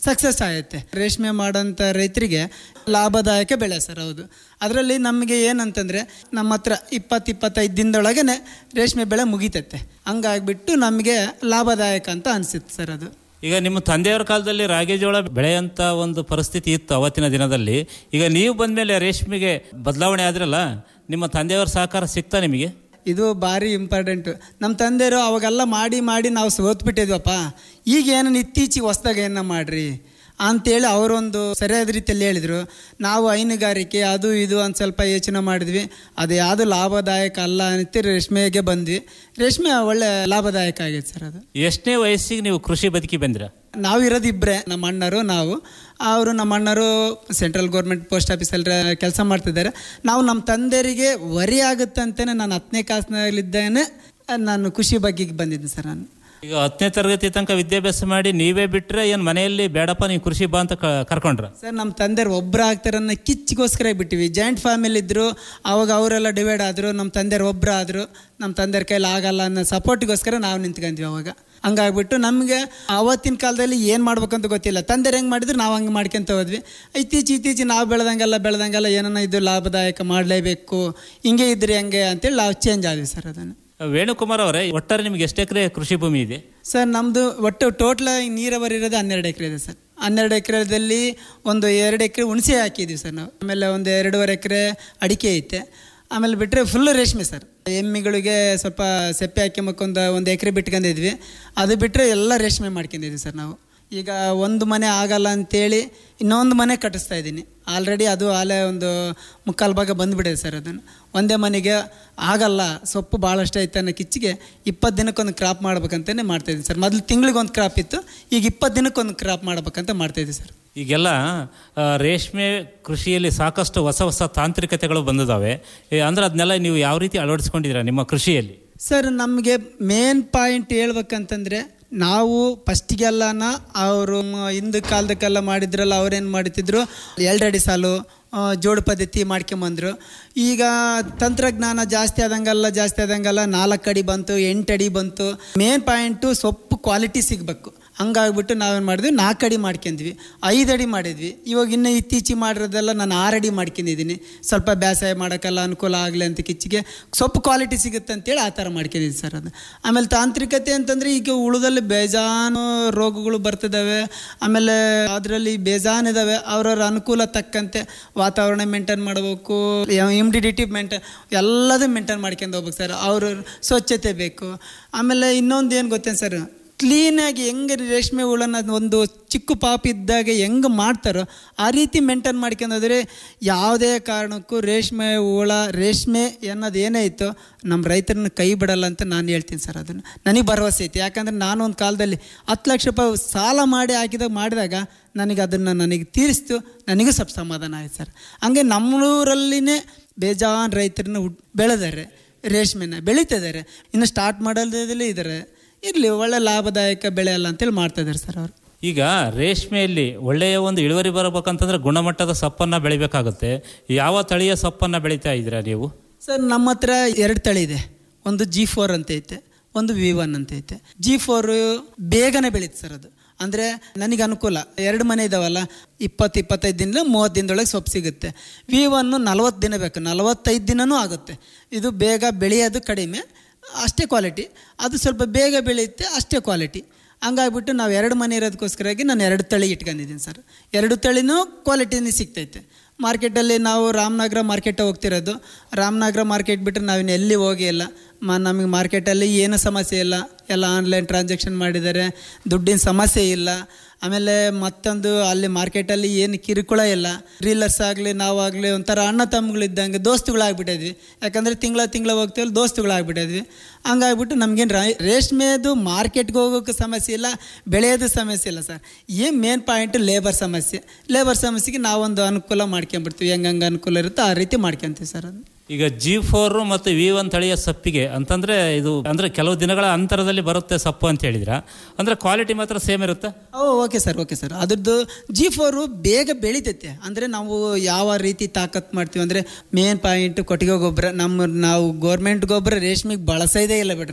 ಸಕ್ಸಸ್ ಆಗುತ್ತೆ ರೇಷ್ಮೆ ಮಾಡೋಂಥ ರೈತರಿಗೆ ಲಾಭದಾಯಕ ಬೆಳೆ ಸರ್ ಹೌದು ಅದರಲ್ಲಿ ನಮಗೆ ಏನಂತಂದರೆ ನಮ್ಮ ಹತ್ರ ಇಪ್ಪತ್ತು ಇಪ್ಪತ್ತೈದು ದಿನದೊಳಗನೆ ರೇಷ್ಮೆ ಬೆಳೆ ಮುಗಿತೈತೆ ಹಂಗಾಗ್ಬಿಟ್ಟು ನಮಗೆ ಲಾಭದಾಯಕ ಅಂತ ಅನಿಸುತ್ತೆ ಸರ್ ಅದು ಈಗ ನಿಮ್ಮ ತಂದೆಯವರ ಕಾಲದಲ್ಲಿ ರಾಗಿಜೋಳ ಬೆಳೆಯಂತ ಒಂದು ಪರಿಸ್ಥಿತಿ ಇತ್ತು ಅವತ್ತಿನ ದಿನದಲ್ಲಿ ಈಗ ನೀವು ಬಂದ್ಮೇಲೆ ರೇಷ್ಮೆಗೆ ಬದಲಾವಣೆ ಆದ್ರಲ್ಲ ನಿಮ್ಮ ತಂದೆಯವರ ಸಹಕಾರ ಸಿಗ್ತಾ ನಿಮಗೆ ಇದು ಭಾರಿ ಇಂಪಾರ್ಟೆಂಟು ನಮ್ಮ ತಂದೆಯರು ಅವಾಗೆಲ್ಲ ಮಾಡಿ ಮಾಡಿ ನಾವು ಸೋತ್ಬಿಟ್ಟಿದ್ವಪ್ಪ ಈಗ ಏನನ್ನ ಇತ್ತೀಚೆಗೆ ಹೊಸ್ದಾಗ ಏನ ಮಾಡ್ರಿ ಅಂತೇಳಿ ಅವರೊಂದು ಸರಿಯಾದ ರೀತಿಯಲ್ಲಿ ಹೇಳಿದರು ನಾವು ಹೈನುಗಾರಿಕೆ ಅದು ಇದು ಅಂತ ಸ್ವಲ್ಪ ಯೋಚನೆ ಮಾಡಿದ್ವಿ ಅದು ಯಾವುದು ಲಾಭದಾಯಕ ಅಲ್ಲ ಅಂತ ರೇಷ್ಮೆಗೆ ಬಂದ್ವಿ ರೇಷ್ಮೆ ಒಳ್ಳೆ ಲಾಭದಾಯಕ ಆಗೈತೆ ಸರ್ ಅದು ಎಷ್ಟನೇ ವಯಸ್ಸಿಗೆ ನೀವು ಕೃಷಿ ಬದುಕಿ ಬಂದಿರ ನಾವು ಇರೋದು ಇಬ್ಬರೇ ನಮ್ಮ ಅಣ್ಣರು ನಾವು ಅವರು ನಮ್ಮ ಅಣ್ಣರು ಸೆಂಟ್ರಲ್ ಗೌರ್ಮೆಂಟ್ ಪೋಸ್ಟ್ ಆಫೀಸಲ್ಲಿ ಕೆಲಸ ಮಾಡ್ತಿದ್ದಾರೆ ನಾವು ನಮ್ಮ ತಂದೆಯರಿಗೆ ವರಿ ಆಗುತ್ತೆ ಅಂತಲೇ ನಾನು ಹತ್ತನೇ ಕ್ಲಾಸ್ನಲ್ಲಿದ್ದೇನೆ ನಾನು ಖುಷಿ ಬಗ್ಗೆ ಬಂದಿದ್ದೆ ಸರ್ ನಾನು ಈಗ ಹತ್ತನೇ ತರಗತಿ ತನಕ ವಿದ್ಯಾಭ್ಯಾಸ ಮಾಡಿ ನೀವೇ ಬಿಟ್ರೆ ಏನು ಮನೆಯಲ್ಲಿ ಬೇಡಪ್ಪ ನೀವು ಕೃಷಿ ಬಾ ಅಂತ ಕ- ಕರ್ಕೊಂಡ್ರ ಸರ್ ನಮ್ಮ ತಂದೆಯರು ಒಬ್ಬರು ಆಗ್ತಾರನ್ನ ಕಿಚ್ಚಿಗೋಸ್ಕರ ಬಿಟ್ಟಿವಿ ಜಾಯಿಂಟ್ ಫ್ಯಾಮಿಲಿ ಇದ್ದರು ಅವಾಗ ಅವರೆಲ್ಲ ಡಿವೈಡ್ ಆದರು ನಮ್ಮ ತಂದೆಯರು ಒಬ್ಬರು ಆದರು ನಮ್ಮ ತಂದೆಯರ ಕೈಲಿ ಆಗಲ್ಲ ಅನ್ನೋ ಸಪೋರ್ಟಿಗೋಸ್ಕರ ನಾವು ನಿಂತ್ಕೊಂಡ್ವಿ ಅವಾಗ ಹಂಗಾಗ್ಬಿಟ್ಟು ನಮಗೆ ಆವತ್ತಿನ ಕಾಲದಲ್ಲಿ ಏನು ಮಾಡ್ಬೇಕಂತ ಗೊತ್ತಿಲ್ಲ ತಂದೆರು ಹೆಂಗೆ ಮಾಡಿದ್ರು ನಾವು ಹಂಗೆ ಮಾಡ್ಕೊಂತ ಹೋದ್ವಿ ಇತ್ತೀಚೆ ಇತ್ತೀಚೆ ನಾವು ಬೆಳೆದಂಗೆಲ್ಲ ಬೆಳೆದಂಗೆಲ್ಲ ಏನನ್ನ ಇದು ಲಾಭದಾಯಕ ಮಾಡಲೇಬೇಕು ಹಿಂಗೆ ಇದ್ರಿ ಹಂಗೆ ಅಂತೇಳಿ ನಾವು ಚೇಂಜ್ ಆದ್ವಿ ಸರ್ ಅದನ್ನು ವೇಣುಕುಮಾರ್ ಅವರೇ ಒಟ್ಟಾರೆ ನಿಮ್ಗೆ ಎಷ್ಟು ಎಕರೆ ಕೃಷಿ ಭೂಮಿ ಇದೆ ಸರ್ ನಮ್ಮದು ಒಟ್ಟು ಟೋಟಲ್ ನೀರಾವರಿ ಇರೋದು ಹನ್ನೆರಡು ಎಕರೆ ಇದೆ ಸರ್ ಹನ್ನೆರಡು ಎಕರೆದಲ್ಲಿ ಒಂದು ಎರಡು ಎಕರೆ ಹುಣಸೆ ಹಾಕಿದ್ದೀವಿ ಸರ್ ನಾವು ಆಮೇಲೆ ಒಂದು ಎರಡೂವರೆ ಎಕರೆ ಅಡಿಕೆ ಐತೆ ಆಮೇಲೆ ಬಿಟ್ಟರೆ ಫುಲ್ ರೇಷ್ಮೆ ಸರ್ ಎಮ್ಮಿಗಳಿಗೆ ಸ್ವಲ್ಪ ಸೆಪ್ಪೆ ಹಾಕ್ಯಂಬಕ್ಕೊಂದು ಒಂದು ಎಕರೆ ಬಿಟ್ಕೊಂಡಿದ್ವಿ ಅದು ಬಿಟ್ಟರೆ ಎಲ್ಲ ರೇಷ್ಮೆ ಮಾಡ್ಕೊಂಡಿದ್ವಿ ಸರ್ ನಾವು ಈಗ ಒಂದು ಮನೆ ಆಗಲ್ಲ ಅಂತೇಳಿ ಇನ್ನೊಂದು ಮನೆ ಕಟ್ಟಿಸ್ತಾ ಇದ್ದೀನಿ ಆಲ್ರೆಡಿ ಅದು ಆಲೇ ಒಂದು ಮುಕ್ಕಾಲು ಭಾಗ ಬಂದುಬಿಟ್ಟಿದೆ ಸರ್ ಅದನ್ನು ಒಂದೇ ಮನೆಗೆ ಆಗಲ್ಲ ಸೊಪ್ಪು ಭಾಳಷ್ಟು ಐತೆ ಅನ್ನೋ ಕಿಚ್ಚಿಗೆ ಇಪ್ಪತ್ತು ದಿನಕ್ಕೊಂದು ಕ್ರಾಪ್ ಮಾಡ್ಬೇಕಂತಲೇ ಮಾಡ್ತಾಯಿದ್ದೀನಿ ಸರ್ ಮೊದಲು ತಿಂಗಳಿಗೆ ಒಂದು ಕ್ರಾಪ್ ಇತ್ತು ಈಗ ಇಪ್ಪತ್ತು ದಿನಕ್ಕೊಂದು ಕ್ರಾಪ್ ಮಾಡ್ಬೇಕಂತ ಮಾಡ್ತಾಯಿದ್ದೀವಿ ಸರ್ ಈಗೆಲ್ಲ ಆ, ರೇಷ್ಮೆ ಕೃಷಿಯಲ್ಲಿ ಸಾಕಷ್ಟು ಹೊಸ ಹೊಸ ತಾಂತ್ರಿಕತೆಗಳು ಬಂದಿದ್ದಾವೆ ಏ, ಅಂದ್ರೆ ಅದನ್ನೆಲ್ಲ ನೀವು ಯಾವ ರೀತಿ ಅಳವಡಿಸ್ಕೊಂಡಿದ್ದೀರಾ ನಿಮ್ಮ ಕೃಷಿಯಲ್ಲಿ ಸರ್ ನಮಗೆ ಮೇನ್ ಪಾಯಿಂಟ್ ಹೇಳ್ಬೇಕಂತಂದರೆ ನಾವು ಫಸ್ಟಿಗೆಲ್ಲನ ಅವರು ಹಿಂದೆ ಕಾಲದಕ್ಕೆಲ್ಲ ಮಾಡಿದ್ರಲ್ಲ ಅವ್ರೇನು ಮಾಡ್ತಿದ್ರು ಎರಡಡಿ ಸಾಲು ಆ, ಜೋಡು ಪದ್ಧತಿ ಮಾಡ್ಕೊಂಬಂದ್ರು ಈಗ ತಂತ್ರಜ್ಞಾನ ಜಾಸ್ತಿ ಆದಂಗೆಲ್ಲ ಜಾಸ್ತಿ ಆದಂಗೆಲ್ಲ ನಾಲ್ಕು ಅಡಿ ಬಂತು ಎಂಟು ಅಡಿ ಬಂತು ಮೇನ್ ಪಾಯಿಂಟು ಸೊಪ್ಪು ಕ್ವಾಲಿಟಿ ಸಿಗಬೇಕು ಹಂಗಾಗ್ಬಿಟ್ಟು ನಾವೇನು ಮಾಡಿದ್ವಿ ನಾಲ್ಕು ಅಡಿ ಮಾಡ್ಕೊಂಡ್ವಿ ಐದು ಅಡಿ ಮಾಡಿದ್ವಿ ಇವಾಗ ಇನ್ನು ಇತ್ತೀಚೆಗೆ ಮಾಡಿರೋದೆಲ್ಲ ನಾನು ಆರು ಅಡಿ ಮಾಡ್ಕೊಂಡಿದ್ದೀನಿ ಸ್ವಲ್ಪ ಬೇಸಾಯ ಮಾಡೋಕ್ಕೆಲ್ಲ ಅನುಕೂಲ ಆಗಲಿ ಅಂತ ಕಿಚ್ಚಿಗೆ ಸೊಪ್ಪು ಕ್ವಾಲಿಟಿ ಸಿಗುತ್ತೆ ಅಂತೇಳಿ ಆ ಥರ ಮಾಡ್ಕೊಂಡಿದ್ದೀನಿ ಸರ್ ಅದು ಆಮೇಲೆ ತಾಂತ್ರಿಕತೆ ಅಂತಂದರೆ ಈಗ ಉಳಿದಲ್ಲಿ ಬೇಜಾನು ರೋಗಗಳು ಬರ್ತಿದ್ದಾವೆ ಆಮೇಲೆ ಅದರಲ್ಲಿ ಬೇಜಾನ್ ಇದ್ದಾವೆ ಅವ್ರವ್ರ ಅನುಕೂಲ ತಕ್ಕಂತೆ ವಾತಾವರಣ ಮೇಂಟೈನ್ ಮಾಡಬೇಕು ಇಮ್ಯುಡಿಟಿ ಮೇಂಟೈನ್ ಎಲ್ಲದೂ ಮೇಂಟೈನ್ ಮಾಡ್ಕೊಂಡು ಹೋಗ್ಬೇಕು ಸರ್ ಅವ್ರ ಸ್ವಚ್ಛತೆ ಬೇಕು ಆಮೇಲೆ ಇನ್ನೊಂದು ಏನು ಗೊತ್ತೇನು ಸರ್ ಕ್ಲೀನಾಗಿ ಹೆಂಗೆ ರೇಷ್ಮೆ ಹುಳನ ಒಂದು ಚಿಕ್ಕ ಪಾಪ ಇದ್ದಾಗ ಹೆಂಗೆ ಮಾಡ್ತಾರೋ ಆ ರೀತಿ ಮೇಂಟೈನ್ ಮಾಡ್ಕೊಂಡೋದ್ರೆ ಯಾವುದೇ ಕಾರಣಕ್ಕೂ ರೇಷ್ಮೆ ಹುಳ ರೇಷ್ಮೆ ಅನ್ನೋದು ಏನೇ ಇತ್ತೋ ನಮ್ಮ ರೈತರನ್ನ ಕೈ ಬಿಡಲ್ಲ ಅಂತ ನಾನು ಹೇಳ್ತೀನಿ ಸರ್ ಅದನ್ನು ನನಗೆ ಭರವಸೆ ಐತಿ ಯಾಕಂದರೆ ನಾನು ಒಂದು ಕಾಲದಲ್ಲಿ ಹತ್ತು ಲಕ್ಷ ರೂಪಾಯಿ ಸಾಲ ಮಾಡಿ ಹಾಕಿದಾಗ ಮಾಡಿದಾಗ ನನಗೆ ಅದನ್ನು ನನಗೆ ತೀರಿಸ್ತು ನನಗೂ ಸ್ವಲ್ಪ ಸಮಾಧಾನ ಆಯ್ತು ಸರ್ ಹಂಗೆ ನಮ್ಮೂರಲ್ಲಿನೇ ಬೇಜಾನ್ ರೈತರನ್ನ ಹುಟ್ ಬೆಳೆದಾರೆ ರೇಷ್ಮೆನ ಬೆಳೀತಿದ್ದಾರೆ ಇನ್ನು ಸ್ಟಾರ್ಟ್ ಮಾಡೋದ್ರಲ್ಲೇ ಇದ್ದಾರೆ ಇರಲಿ ಒಳ್ಳೆ ಲಾಭದಾಯಕ ಬೆಳೆ ಅಲ್ಲ ಅಂತೇಳಿ ಮಾಡ್ತಾ ಇದ್ದಾರೆ ಸರ್ ಅವರು ಈಗ ರೇಷ್ಮೆಯಲ್ಲಿ ಒಳ್ಳೆಯ ಒಂದು ಇಳುವರಿ ಬರಬೇಕಂತಂದ್ರೆ ಗುಣಮಟ್ಟದ ಸೊಪ್ಪನ್ನು ಬೆಳಿಬೇಕಾಗುತ್ತೆ ಯಾವ ತಳಿಯ ಸೊಪ್ಪನ್ನು ಬೆಳೀತಾ ಇದ್ದೀರಾ ನೀವು ಸರ್ ನಮ್ಮ ಹತ್ರ ಎರಡು ತಳಿ ಇದೆ ಒಂದು ಜಿ ಫೋರ್ ಅಂತ ಐತೆ ಒಂದು ವಿ ಒನ್ ಅಂತ ಐತೆ ಜಿ ಫೋರು ಬೇಗನೆ ಬೆಳೀತು ಸರ್ ಅದು ಅಂದರೆ ನನಗೆ ಅನುಕೂಲ ಎರಡು ಮನೆ ಇದಾವಲ್ಲ ಇಪ್ಪತ್ತು ಇಪ್ಪತ್ತೈದು ದಿನ ಮೂವತ್ತು ದಿನದೊಳಗೆ ಸೊಪ್ಪು ಸಿಗುತ್ತೆ ವಿ ಒನ್ನು ನಲವತ್ತು ದಿನ ಬೇಕು ನಲವತ್ತೈದು ದಿನವೂ ಆಗುತ್ತೆ ಇದು ಬೇಗ ಬೆಳೆಯೋದು ಕಡಿಮೆ ಅಷ್ಟೇ ಕ್ವಾಲಿಟಿ ಅದು ಸ್ವಲ್ಪ ಬೇಗ ಬೆಳೆಯುತ್ತೆ ಅಷ್ಟೇ ಕ್ವಾಲಿಟಿ ಹಂಗಾಗ್ಬಿಟ್ಟು ನಾವು ಎರಡು ಮನೆ ಇರೋದಕ್ಕೋಸ್ಕರಾಗಿ ನಾನು ಎರಡು ತಳಿ ಇಟ್ಕೊಂಡಿದ್ದೀನಿ ಸರ್ ಎರಡು ತಳಿನೂ ಕ್ವಾಲಿಟಿನೇ ಸಿಗ್ತೈತೆ ಮಾರ್ಕೆಟಲ್ಲಿ ನಾವು ರಾಮನಗರ ಮಾರ್ಕೆಟ್ ಹೋಗ್ತಿರೋದು ರಾಮನಗರ ಮಾರ್ಕೆಟ್ ಬಿಟ್ಟರೆ ನಾವಿನ್ನು ಎಲ್ಲಿ ಹೋಗೇ ಇಲ್ಲ ಮ ನಮಗೆ ಮಾರ್ಕೆಟಲ್ಲಿ ಏನೂ ಸಮಸ್ಯೆ ಇಲ್ಲ ಎಲ್ಲ ಆನ್ಲೈನ್ ಟ್ರಾನ್ಸಾಕ್ಷನ್ ಮಾಡಿದ್ದಾರೆ ದುಡ್ಡಿನ ಸಮಸ್ಯೆ ಇಲ್ಲ ಆಮೇಲೆ ಮತ್ತೊಂದು ಅಲ್ಲಿ ಮಾರ್ಕೆಟಲ್ಲಿ ಏನು ಕಿರುಕುಳ ಇಲ್ಲ ರೀಲರ್ಸ್ ಆಗಲಿ ನಾವಾಗಲಿ ಒಂಥರ ಅಣ್ಣ ತಮ್ಮಗಳಿದ್ದಂಗೆ ದೋಸ್ತುಗಳಾಗ್ಬಿಟ್ಟಿದ್ವಿ ಯಾಕಂದರೆ ತಿಂಗಳ ತಿಂಗಳ ಹೋಗ್ತೀವಲ್ಲ ದೋಸ್ತುಗಳಾಗ್ಬಿಟ್ಟಿದ್ವಿ ಹಂಗಾಗ್ಬಿಟ್ಟು ನಮಗೇನು ರೈ ರೇಷ್ಮೆದು ಮಾರ್ಕೆಟ್ಗೆ ಹೋಗೋಕ್ಕೆ ಸಮಸ್ಯೆ ಇಲ್ಲ ಬೆಳೆಯೋದು ಸಮಸ್ಯೆ ಇಲ್ಲ ಸರ್ ಏನು ಮೇನ್ ಪಾಯಿಂಟ್ ಲೇಬರ್ ಸಮಸ್ಯೆ ಲೇಬರ್ ಸಮಸ್ಯೆಗೆ ನಾವೊಂದು ಅನುಕೂಲ ಮಾಡ್ಕೊಂಬಿಡ್ತೀವಿ ಹೆಂಗೆ ಹಂಗೆ ಅನುಕೂಲ ಇರುತ್ತೋ ಆ ರೀತಿ ಮಾಡ್ಕೊತೀವಿ ಸರ್ ಅದು ಈಗ ಜಿ ಫೋರ್ ಮತ್ತು ವಿ ಒನ್ ತಳಿಯ ಸೊಪ್ಪಿಗೆ ಅಂತಂದ್ರೆ ಇದು ಅಂದ್ರೆ ಕೆಲವು ದಿನಗಳ ಅಂತರದಲ್ಲಿ ಬರುತ್ತೆ ಸೊಪ್ಪು ಅಂತ ಹೇಳಿದ್ರ ಅಂದ್ರೆ ಕ್ವಾಲಿಟಿ ಮಾತ್ರ ಸೇಮ್ ಇರುತ್ತೆ oh okay sir okay sir ಅದ್ರದ್ದು ಜಿ ಫೋರು ಬೇಗ ಬೆಳಿತೈತೆ ಅಂದರೆ ನಾವು ಯಾವ ರೀತಿ ತಾಕತ್ ಮಾಡ್ತೀವಿ ಅಂದರೆ ಮೇನ್ ಪಾಯಿಂಟ್ ಕೊಟ್ಟಿಗೆ ಗೊಬ್ಬರ ನಮ್ಮ ನಾವು ಗೋರ್ಮೆಂಟ್ ಗೊಬ್ಬರ ರೇಷ್ಮೆಗೆ ಬಳಸೋದೇ ಇಲ್ಲ ಬಿಡ್ರಿ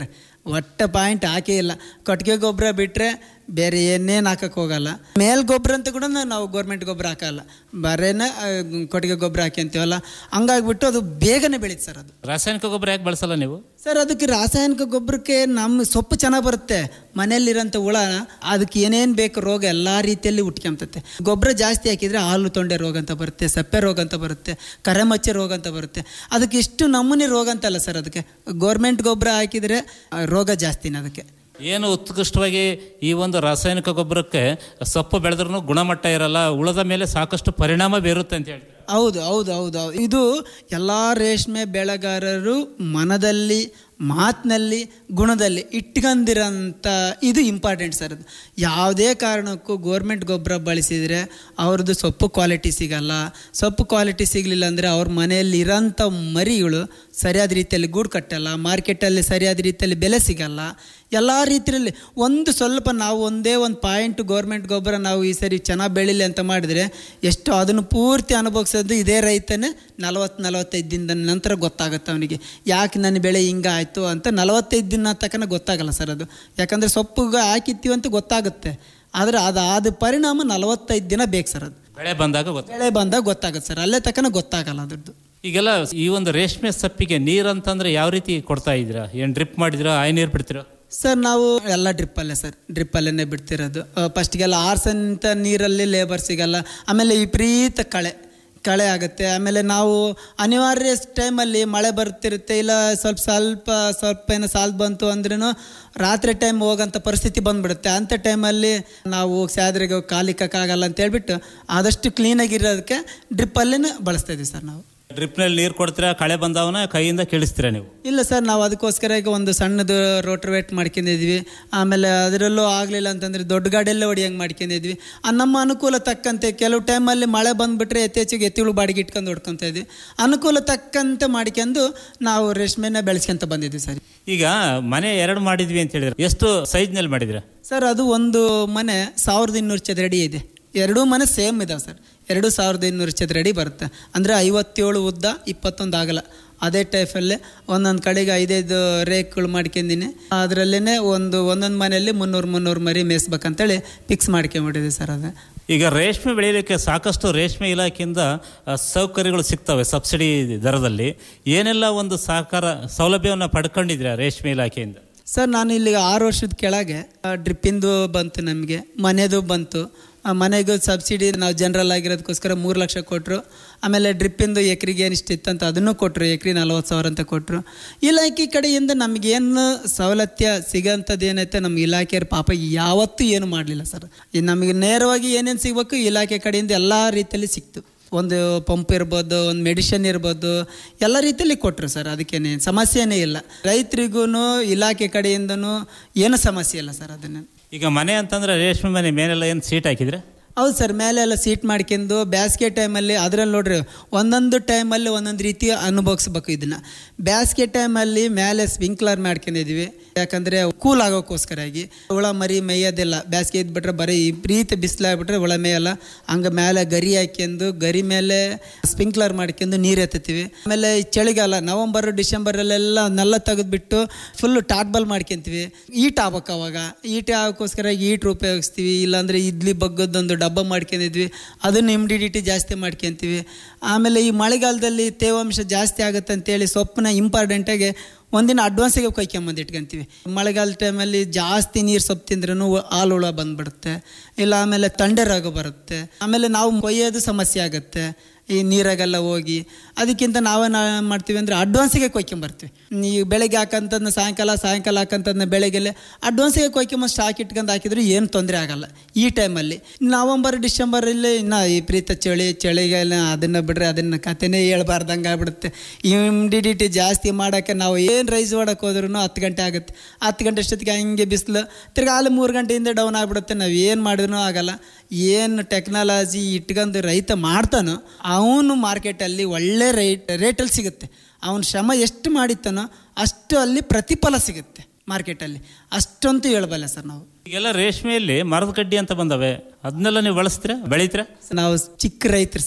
ಒಟ್ಟ ಪಾಯಿಂಟ್ ಹಾಕೇ ಇಲ್ಲ ಕೊಟ್ಟಿಗೆ ಗೊಬ್ಬರ ಬಿಟ್ಟರೆ ಬೇರೆ ಏನೇನು ಹಾಕಕ್ಕೆ ಹೋಗಲ್ಲ ಮೇಲ್ ಗೊಬ್ಬರ ಅಂತ ಕೂಡ ನಾವು ಗೌರ್ಮೆಂಟ್ ಗೊಬ್ಬರ ಹಾಕಲ್ಲ ಬರೇನ ಆ, ಕೊಟ್ಟಿಗೆ ಗೊಬ್ಬರ ಹಾಕ್ಯಂತೀವಲ್ಲ ಹಂಗಾಗ್ಬಿಟ್ಟು ಅದು ಬೇಗನೆ ಬೆಳೀತು ಸರ್ ಅದು ರಾಸಾಯನಿಕ ಗೊಬ್ಬರ ಯಾಕೆ ಬಳಸಲ್ಲ ನೀವು ಸರ್ ಅದಕ್ಕೆ ರಾಸಾಯನಿಕ ಗೊಬ್ಬರಕ್ಕೆ ನಮ್ಮ ಸೊಪ್ಪು ಚೆನ್ನಾಗಿ ಬರುತ್ತೆ ಮನೆಯಲ್ಲಿರೋಂಥ ಹುಳ ಅದಕ್ಕೆ ಏನೇನು ಬೇಕು ರೋಗ ಎಲ್ಲ ರೀತಿಯಲ್ಲಿ ಉಟ್ಕೊಂತತೆ ಗೊಬ್ಬರ ಜಾಸ್ತಿ ಹಾಕಿದರೆ ಹಾಲು ತೊಂಡೆ ರೋಗ ಅಂತ ಬರುತ್ತೆ ಸಪ್ಪೆ ರೋಗ ಅಂತ ಬರುತ್ತೆ ಕರೆಮಚ್ಚೆ ರೋಗ ಅಂತ ಬರುತ್ತೆ ಅದಕ್ಕೆ ಇಷ್ಟು ನಮೂನೆ ರೋಗ ಅಂತಲ್ಲ ಸರ್ ಅದಕ್ಕೆ ಗೌರ್ಮೆಂಟ್ ಗೊಬ್ಬರ ಹಾಕಿದರೆ ಆ, ರೋಗ ಜಾಸ್ತಿನೇ ಅದಕ್ಕೆ ಏನು ಉತ್ಕೃಷ್ಟವಾಗಿ ಈ ಒಂದು ರಾಸಾಯನಿಕ ಗೊಬ್ಬರಕ್ಕೆ ಸೊಪ್ಪು ಬೆಳೆದ್ರೂ ಗುಣಮಟ್ಟ ಇರಲ್ಲ ಉಳದ ಮೇಲೆ ಸಾಕಷ್ಟು ಪರಿಣಾಮ ಬೀರುತ್ತೆ ಅಂತ ಹೇಳ್ತಾರೆ ಹೌದು ಹೌದು ಹೌದು ಹೌದು ಇದು ಎಲ್ಲ ರೇಷ್ಮೆ ಬೆಳೆಗಾರರು ಮನದಲ್ಲಿ ಮಾತಿನಲ್ಲಿ ಗುಣದಲ್ಲಿ ಇಟ್ಕೊಂಡಿರೋಂಥ ಇದು ಇಂಪಾರ್ಟೆಂಟ್ ಸರ್ ಅದು ಯಾವುದೇ ಕಾರಣಕ್ಕೂ ಗೋರ್ಮೆಂಟ್ ಗೊಬ್ಬರ ಬಳಸಿದರೆ ಅವ್ರದ್ದು ಸೊಪ್ಪು ಕ್ವಾಲಿಟಿ ಸಿಗಲ್ಲ ಸೊಪ್ಪು ಕ್ವಾಲಿಟಿ ಸಿಗಲಿಲ್ಲ ಅಂದರೆ ಅವ್ರ ಮನೆಯಲ್ಲಿ ಇರೋಂಥ ಮರಿಗಳು ಸರಿಯಾದ ರೀತಿಯಲ್ಲಿ ಗೂಡು ಕಟ್ಟಲ್ಲ ಮಾರ್ಕೆಟಲ್ಲಿ ಸರಿಯಾದ ರೀತಿಯಲ್ಲಿ ಬೆಲೆ ಸಿಗಲ್ಲ ಎಲ್ಲ ರೀತಿಯಲ್ಲಿ ಒಂದು ಸ್ವಲ್ಪ ನಾವು ಒಂದೇ ಒಂದು ಪಾಯಿಂಟ್ ಗೌರ್ಮೆಂಟ್ ಗೊಬ್ಬರ ನಾವು ಈ ಸರಿ ಚೆನ್ನಾಗಿ ಬೆಳೀಲಿ ಅಂತ ಮಾಡಿದರೆ ಎಷ್ಟು ಅದನ್ನು ಪೂರ್ತಿ ಅನುಭವಿಸೋದು ಇದೇ ರೈತನೇ ನಲವತ್ತು ನಲವತ್ತೈದು ದಿನದ ನಂತರ ಗೊತ್ತಾಗುತ್ತೆ ಅವನಿಗೆ ಯಾಕೆ ನನ್ನ ಬೆಳೆ ಹಿಂಗೆ ಆಯಿತು ಅಂತ ನಲವತ್ತೈದು ದಿನ ತನಕ ಗೊತ್ತಾಗಲ್ಲ ಸರ್ ಅದು ಯಾಕಂದರೆ ಸೊಪ್ಪುಗೆ ಹಾಕಿತ್ತೀವಿ ಅಂತ ಗೊತ್ತಾಗುತ್ತೆ ಆದರೆ ಅದಾದ ಪರಿಣಾಮ ನಲವತ್ತೈದು ದಿನ ಬೇಕು ಸರ್ ಅದು ಬೆಳೆ ಬಂದಾಗ ಗೊತ್ತ ಬೆಳೆ ಬಂದಾಗ ಗೊತ್ತಾಗುತ್ತೆ ಸರ್ ಅಲ್ಲೇ ತನಕ ಗೊತ್ತಾಗಲ್ಲ ಅದ್ರದ್ದು ಈಗೆಲ್ಲ ಈ ಒಂದು ರೇಷ್ಮೆ ಸಪ್ಪಿಗೆ ನೀರು ಅಂತಂದ್ರೆ ಯಾವ ರೀತಿ ಕೊಡ್ತಾ ಇದ್ದೀರಾ ಏನು ಡ್ರಿಪ್ ಮಾಡಿದಿರಾ ಆಯ್ ನೀರು ಬಿಡ್ತೀರಾ ಸರ್ ನಾವು ಎಲ್ಲ ಡ್ರಿಪ್ಪಲ್ಲೇ ಸರ್ ಡ್ರಿಪ್ಪಲ್ಲೇ ಬಿಡ್ತಿರೋದು ಫಸ್ಟಿಗೆಲ್ಲ ಆರ್ಸಂತ ನೀರಲ್ಲಿ ಲೇಬರ್ ಸಿಗಲ್ಲ ಆಮೇಲೆ ವಿಪರೀತ ಕಳೆ ಕಳೆ ಆಗುತ್ತೆ ಆಮೇಲೆ ನಾವು ಅನಿವಾರ್ಯ ಟೈಮಲ್ಲಿ ಮಳೆ ಬರ್ತಿರುತ್ತೆ ಇಲ್ಲ ಸ್ವಲ್ಪ ಸ್ವಲ್ಪ ಸ್ವಲ್ಪ ಏನೋ ಸಾಲ್ ಬಂತು ಅಂದ್ರೂ ರಾತ್ರಿ ಟೈಮ್ ಹೋಗೋಂಥ ಪರಿಸ್ಥಿತಿ ಬಂದ್ಬಿಡುತ್ತೆ ಅಂಥ ಟೈಮಲ್ಲಿ ನಾವು ಸ್ಯಾದ್ರಿಗೆ ಕಾಲಿಕ್ಕಾಗಲ್ಲ ಅಂತ ಹೇಳ್ಬಿಟ್ಟು ಆದಷ್ಟು ಕ್ಲೀನಾಗಿರೋದಕ್ಕೆ ಡ್ರಿಪ್ಪಲ್ಲೇ ಬಳಸ್ತಾ ಇದ್ದೀವಿ ಸರ್ ನಾವು ಡ್ರಿಪ್ನಲ್ಲಿ ನೀರು ಕೊಡ್ತೀರಾ ಕಳೆ ಬಂದವನ ಕೈಯಿಂದ ಕೇಳಿಸ್ತೀರಾ ನೀವು ಇಲ್ಲ ಸರ್ ನಾವು ಅದಕ್ಕೋಸ್ಕರ ಈಗ ಒಂದು ಸಣ್ಣದು ರೋಟ್ರವೇಟ್ ಮಾಡ್ಕೊಂಡಿದ್ವಿ ಆಮೇಲೆ ಅದರಲ್ಲೂ ಆಗಲಿಲ್ಲ ಅಂತಂದರೆ ದೊಡ್ಡ ಗಾಡಿಯಲ್ಲೇ ಹೊಡಿಯಂಗೆ ಮಾಡ್ಕೊಂಡಿದ್ವಿ ಆ ನಮ್ಮ ಅನುಕೂಲ ತಕ್ಕಂತೆ ಕೆಲವು ಟೈಮಲ್ಲಿ ಮಳೆ ಬಂದುಬಿಟ್ರೆ ಯಥೇಚ್ಛಿಗೆ ಎತ್ತಿಗಳು ಬಾಡಿಗೆ ಇಟ್ಕೊಂಡು ಹೊಡ್ಕೊತಾ ಇದ್ವಿ ಅನುಕೂಲ ತಕ್ಕಂತೆ ಮಾಡ್ಕೊಂಡು ನಾವು ರೇಷ್ಮೆನ ಬೆಳೆಸ್ಕೊಂತ ಬಂದಿದ್ವಿ ಸರ್ ಈಗ ಮನೆ ಎರಡು ಮಾಡಿದ್ವಿ ಅಂತ ಹೇಳಿದ್ರೆ ಎಷ್ಟು ಸೈಜ್ನಲ್ಲಿ ಮಾಡಿದಿರಾ ಸರ್ ಅದು ಒಂದು ಮನೆ ಸಾವಿರದ ಇನ್ನೂರು ಚದರಡಿ ಇದೆ ಎರಡೂ ಮನೆ ಸೇಮ್ ಇದಾವೆ ಸರ್ ಎರಡು ಸಾವಿರದ ಇನ್ನೂರು ಚದರಡಿ ಬರುತ್ತೆ ಅಂದರೆ ಐವತ್ತೇಳು ಉದ್ದ ಇಪ್ಪತ್ತೊಂದು ಆಗಲ್ಲ ಅದೇ ಟೈಪಲ್ಲೇ ಒಂದೊಂದು ಕಡೆಗೆ ಐದೈದು ರೇಕ್ಗಳು ಮಾಡ್ಕೊಂಡಿನಿ ಅದರಲ್ಲೇ ಒಂದು ಒಂದೊಂದು ಮನೆಯಲ್ಲಿ ಮುನ್ನೂರು ಮುನ್ನೂರು ಮರಿ ಮೇಯಿಸ್ಬೇಕಂತೇಳಿ ಫಿಕ್ಸ್ ಮಾಡ್ಕೊಂಬಿಟ್ಟಿದೆ ಸರ್ ಅದು ಈಗ ರೇಷ್ಮೆ ಬೆಳೆಯಲಿಕ್ಕೆ ಸಾಕಷ್ಟು ರೇಷ್ಮೆ ಇಲಾಖೆಯಿಂದ ಆ, ಸೌಕರ್ಯಗಳು ಸಿಗ್ತವೆ ಸಬ್ಸಿಡಿ ದರದಲ್ಲಿ ಏನೆಲ್ಲ ಒಂದು ಸಹಕಾರ ಸೌಲಭ್ಯವನ್ನು ಪಡ್ಕೊಂಡಿದ್ದೀರಾ ರೇಷ್ಮೆ ಇಲಾಖೆಯಿಂದ ಸರ್ ನಾನು ಇಲ್ಲಿ ಆರು ವರ್ಷದ ಕೆಳಗೆ ಡ್ರಿಪ್ಪಿಂದು ಬಂತು ನಮಗೆ ಮನೆದು ಬಂತು ಆ ಮನೆಗೂ ಸಬ್ಸಿಡಿ ನಾವು ಜನರಲ್ ಆಗಿರೋದಕ್ಕೋಸ್ಕರ ಮೂರು ಲಕ್ಷ ಕೊಟ್ಟರು ಆಮೇಲೆ ಡ್ರಿಪ್ಪಿಂದು ಎಕರೆಗೆ ಏನಿಷ್ಟು ಇತ್ತಂತ ಅದನ್ನು ಕೊಟ್ಟರು ಎಕರೆ ನಲ್ವತ್ತು ಸಾವಿರ ಅಂತ ಕೊಟ್ಟರು ಇಲಾಖೆ ಕಡೆಯಿಂದ ನಮಗೇನು ಸವಲತ್ಯ ಸಿಗೋಂಥದ್ದು ಏನೈತೆ ನಮ್ಮ ಇಲಾಖೆಯವ್ರ ಪಾಪ ಯಾವತ್ತೂ ಏನು ಮಾಡಲಿಲ್ಲ ಸರ್ ಈ ನಮಗೆ ನೇರವಾಗಿ ಏನೇನು ಸಿಗಬೇಕು ಇಲಾಖೆ ಕಡೆಯಿಂದ ಎಲ್ಲ ರೀತಿಯಲ್ಲಿ ಸಿಕ್ತು ಒಂದು ಪಂಪ್ ಇರ್ಬೋದು ಒಂದು ಮೆಡಿಷನ್ ಇರ್ಬೋದು ಎಲ್ಲ ರೀತಿಯಲ್ಲಿ ಕೊಟ್ಟರು ಸರ್ ಅದಕ್ಕೇನೆ ಸಮಸ್ಯೆನೇ ಇಲ್ಲ ರೈತರಿಗೂ ಇಲಾಖೆ ಕಡೆಯಿಂದನೂ ಏನು ಸಮಸ್ಯೆ ಇಲ್ಲ ಸರ್ ಅದನ್ನು ಈಗ ಮನೆ ಅಂತಂದ್ರೆ ರೇಷ್ಮೆ ಮನೆ ಮೇಲೆಲ್ಲ ಏನು ಸೀಟ್ ಹಾಕಿದ್ರೆ ಹೌದು ಸರ್ ಮೇಲೆ ಎಲ್ಲ ಸೀಟ್ ಮಾಡ್ಕೊಂಡು ಬೇಸಿಗೆ ಟೈಮಲ್ಲಿ ಅದ್ರಲ್ಲಿ ನೋಡ್ರಿ ಒಂದೊಂದು ಟೈಮಲ್ಲಿ ಒಂದೊಂದು ರೀತಿ ಅನುಭವಿಸ್ಬೇಕು ಇದನ್ನ ಬೇಸಿಗೆ ಟೈಮಲ್ಲಿ ಮೇಲೆ ಸ್ಪ್ರಿಂಕ್ಲರ್ ಮಾಡ್ಕೊಂಡಿದ್ವಿ ಯಾಕಂದರೆ ಕೂಲ್ ಆಗೋಕ್ಕೋಸ್ಕರಾಗಿ ಹುಳ ಮರಿ ಮೇಯೋದಿಲ್ಲ ಬೇಸಿಗೆ ಇದ್ಬಿಟ್ರೆ ಬರೀ ವಿಪರೀತ ಬಿಸಿಲಾಗ್ಬಿಟ್ರೆ ಹುಳ ಮೇಯಲ್ಲ ಹಂಗೆ ಮೇಲೆ ಗರಿ ಹಾಕ್ಯಂದು ಗರಿ ಮೇಲೆ ಸ್ಪ್ರಿಂಕ್ಲರ್ ಮಾಡ್ಕೊಂಡು ನೀರು ಎತ್ತತೀವಿ ಆಮೇಲೆ ಈ ಚಳಿಗಾಲ ನವಂಬರ್ ಡಿಸೆಂಬರಲ್ಲೆಲ್ಲ ನೆಲ್ಲ ತೆಗೆದ್ಬಿಟ್ಟು ಫುಲ್ಲು ಟಾಟ್ಬಲ್ ಮಾಡ್ಕೊಂತೀವಿ ಈಟ್ ಆಗ್ಬೇಕು ಅವಾಗ ಈಟ್ ಆಗೋಕ್ಕೋಸ್ಕರ ಈಟ್ರ್ ಉಪಯೋಗಿಸ್ತೀವಿ ಇಲ್ಲಾಂದರೆ ಇಡ್ಲಿ ಬಗ್ಗದ್ದೊಂದು ಡಬ್ಬ ಮಾಡ್ಕೊಂಡಿದ್ವಿ ಅದನ್ನು ಇಮ್ಯುಡಿಟಿ ಜಾಸ್ತಿ ಮಾಡ್ಕೊಂತೀವಿ ಆಮೇಲೆ ಈ ಮಳೆಗಾಲದಲ್ಲಿ ತೇವಾಂಶ ಜಾಸ್ತಿ ಆಗುತ್ತೆ ಅಂತೇಳಿ ಸೊಪ್ಪನ್ನ ಇಂಪಾರ್ಟೆಂಟಾಗಿ ಒಂದಿನ ಅಡ್ವಾನ್ಸಿಗೆ ಕೊಯ್ಕೊಂಬಂದು ಇಟ್ಕೊಂತೀವಿ ಮಳೆಗಾಲ ಟೈಮಲ್ಲಿ ಜಾಸ್ತಿ ನೀರು ಸೊಪ್ಪು ತಿಂದ್ರೂ ಹಾಲು ಹುಳ ಬಂದ್ಬಿಡುತ್ತೆ ಇಲ್ಲ ಆಮೇಲೆ ತಂಡೆ ರೋಗ ಬರುತ್ತೆ ಆಮೇಲೆ ನಾವು ಕೊಯ್ಯೋದು ಸಮಸ್ಯೆ ಆಗುತ್ತೆ ಈ ನೀರಾಗೆಲ್ಲ ಹೋಗಿ ಅದಕ್ಕಿಂತ ನಾವೇನು ಮಾಡ್ತೀವಿ ಅಂದರೆ ಅಡ್ವಾನ್ಸಿಗೆ ಕೊಯ್ಕೊಂಬರ್ತೀವಿ ನೀವು ಬೆಳಗ್ಗೆ ಹಾಕಂತದ್ನ ಸಾಯಂಕಾಲ ಸಾಯಂಕಾಲ ಹಾಕಂತದ್ನ ಬೆಳಗ್ಗೆಲೆ ಅಡ್ವಾನ್ಸಿಗೆ ಕೊಯ್ಕೊಂಬಂದು ಸ್ಟಾಕ್ ಇಟ್ಕೊಂಡು ಹಾಕಿದ್ರು ಏನು ತೊಂದರೆ ಆಗಲ್ಲ ಈ ಟೈಮಲ್ಲಿ ನವಂಬರ್ ಡಿಸೆಂಬರಲ್ಲಿ ಇನ್ನು ವಿಪರೀತ ಚಳಿ ಚಳಿಗಾಲ ಅದನ್ನು ಬಿಡ್ರೆ ಅದನ್ನು ಕತೆನೇ ಹೇಳ್ಬಾರ್ದಂಗೆ ಆಗ್ಬಿಡುತ್ತೆ ಇಮ್ಯುಡಿಟಿ ಜಾಸ್ತಿ ಮಾಡೋಕ್ಕೆ ನಾವು ಏನು ರೈಸ್ ಮಾಡೋಕೆ ಹೋದ್ರೂ ಹತ್ತು ಗಂಟೆ ಆಗುತ್ತೆ ಹತ್ತು ಗಂಟೆ ಅಷ್ಟೊತ್ತಿಗೆ ಹಂಗೆ ಬಿಸಿಲು ತಿರ್ಗಿ ಅಲ್ಲಿ ಮೂರು ಗಂಟೆಯಿಂದ ಡೌನ್ ಆಗಿಬಿಡುತ್ತೆ ನಾವು ಏನು ಮಾಡಿದ್ರೂ ಆಗಲ್ಲ ಏನು ಟೆಕ್ನಾಲಜಿ ಇಟ್ಕೊಂಡು ರೈತ ಮಾಡ್ತಾನೋ ಅವನು ಮಾರ್ಕೆಟಲ್ಲಿ ಒಳ್ಳೆ ರೇಟ್ ರೇಟಲ್ಲಿ ಸಿಗುತ್ತೆ ಅವನ ಶ್ರಮ ಎಷ್ಟು ಮಾಡಿತ್ತಾನೋ ಅಷ್ಟು ಅಲ್ಲಿ ಪ್ರತಿಫಲ ಸಿಗುತ್ತೆ ಮಾರ್ಕೆಟಲ್ಲಿ ಅಷ್ಟಂತೂ ಹೇಳಬಲ್ಲ ಸರ್ ನಾವು ಈಗೆಲ್ಲ ರೇಷ್ಮೆಯಲ್ಲಿ ಮರದ ಕಡ್ಡಿ ಅಂತ ಬಂದವೆ ಅದನ್ನೆಲ್ಲ ನೀವು ಬಳಸ್ತೀರಾ ಬೆಳಿತೀರಾ ನಾವು ಚಿಕ್ಕ ರೈತರು ಸರ್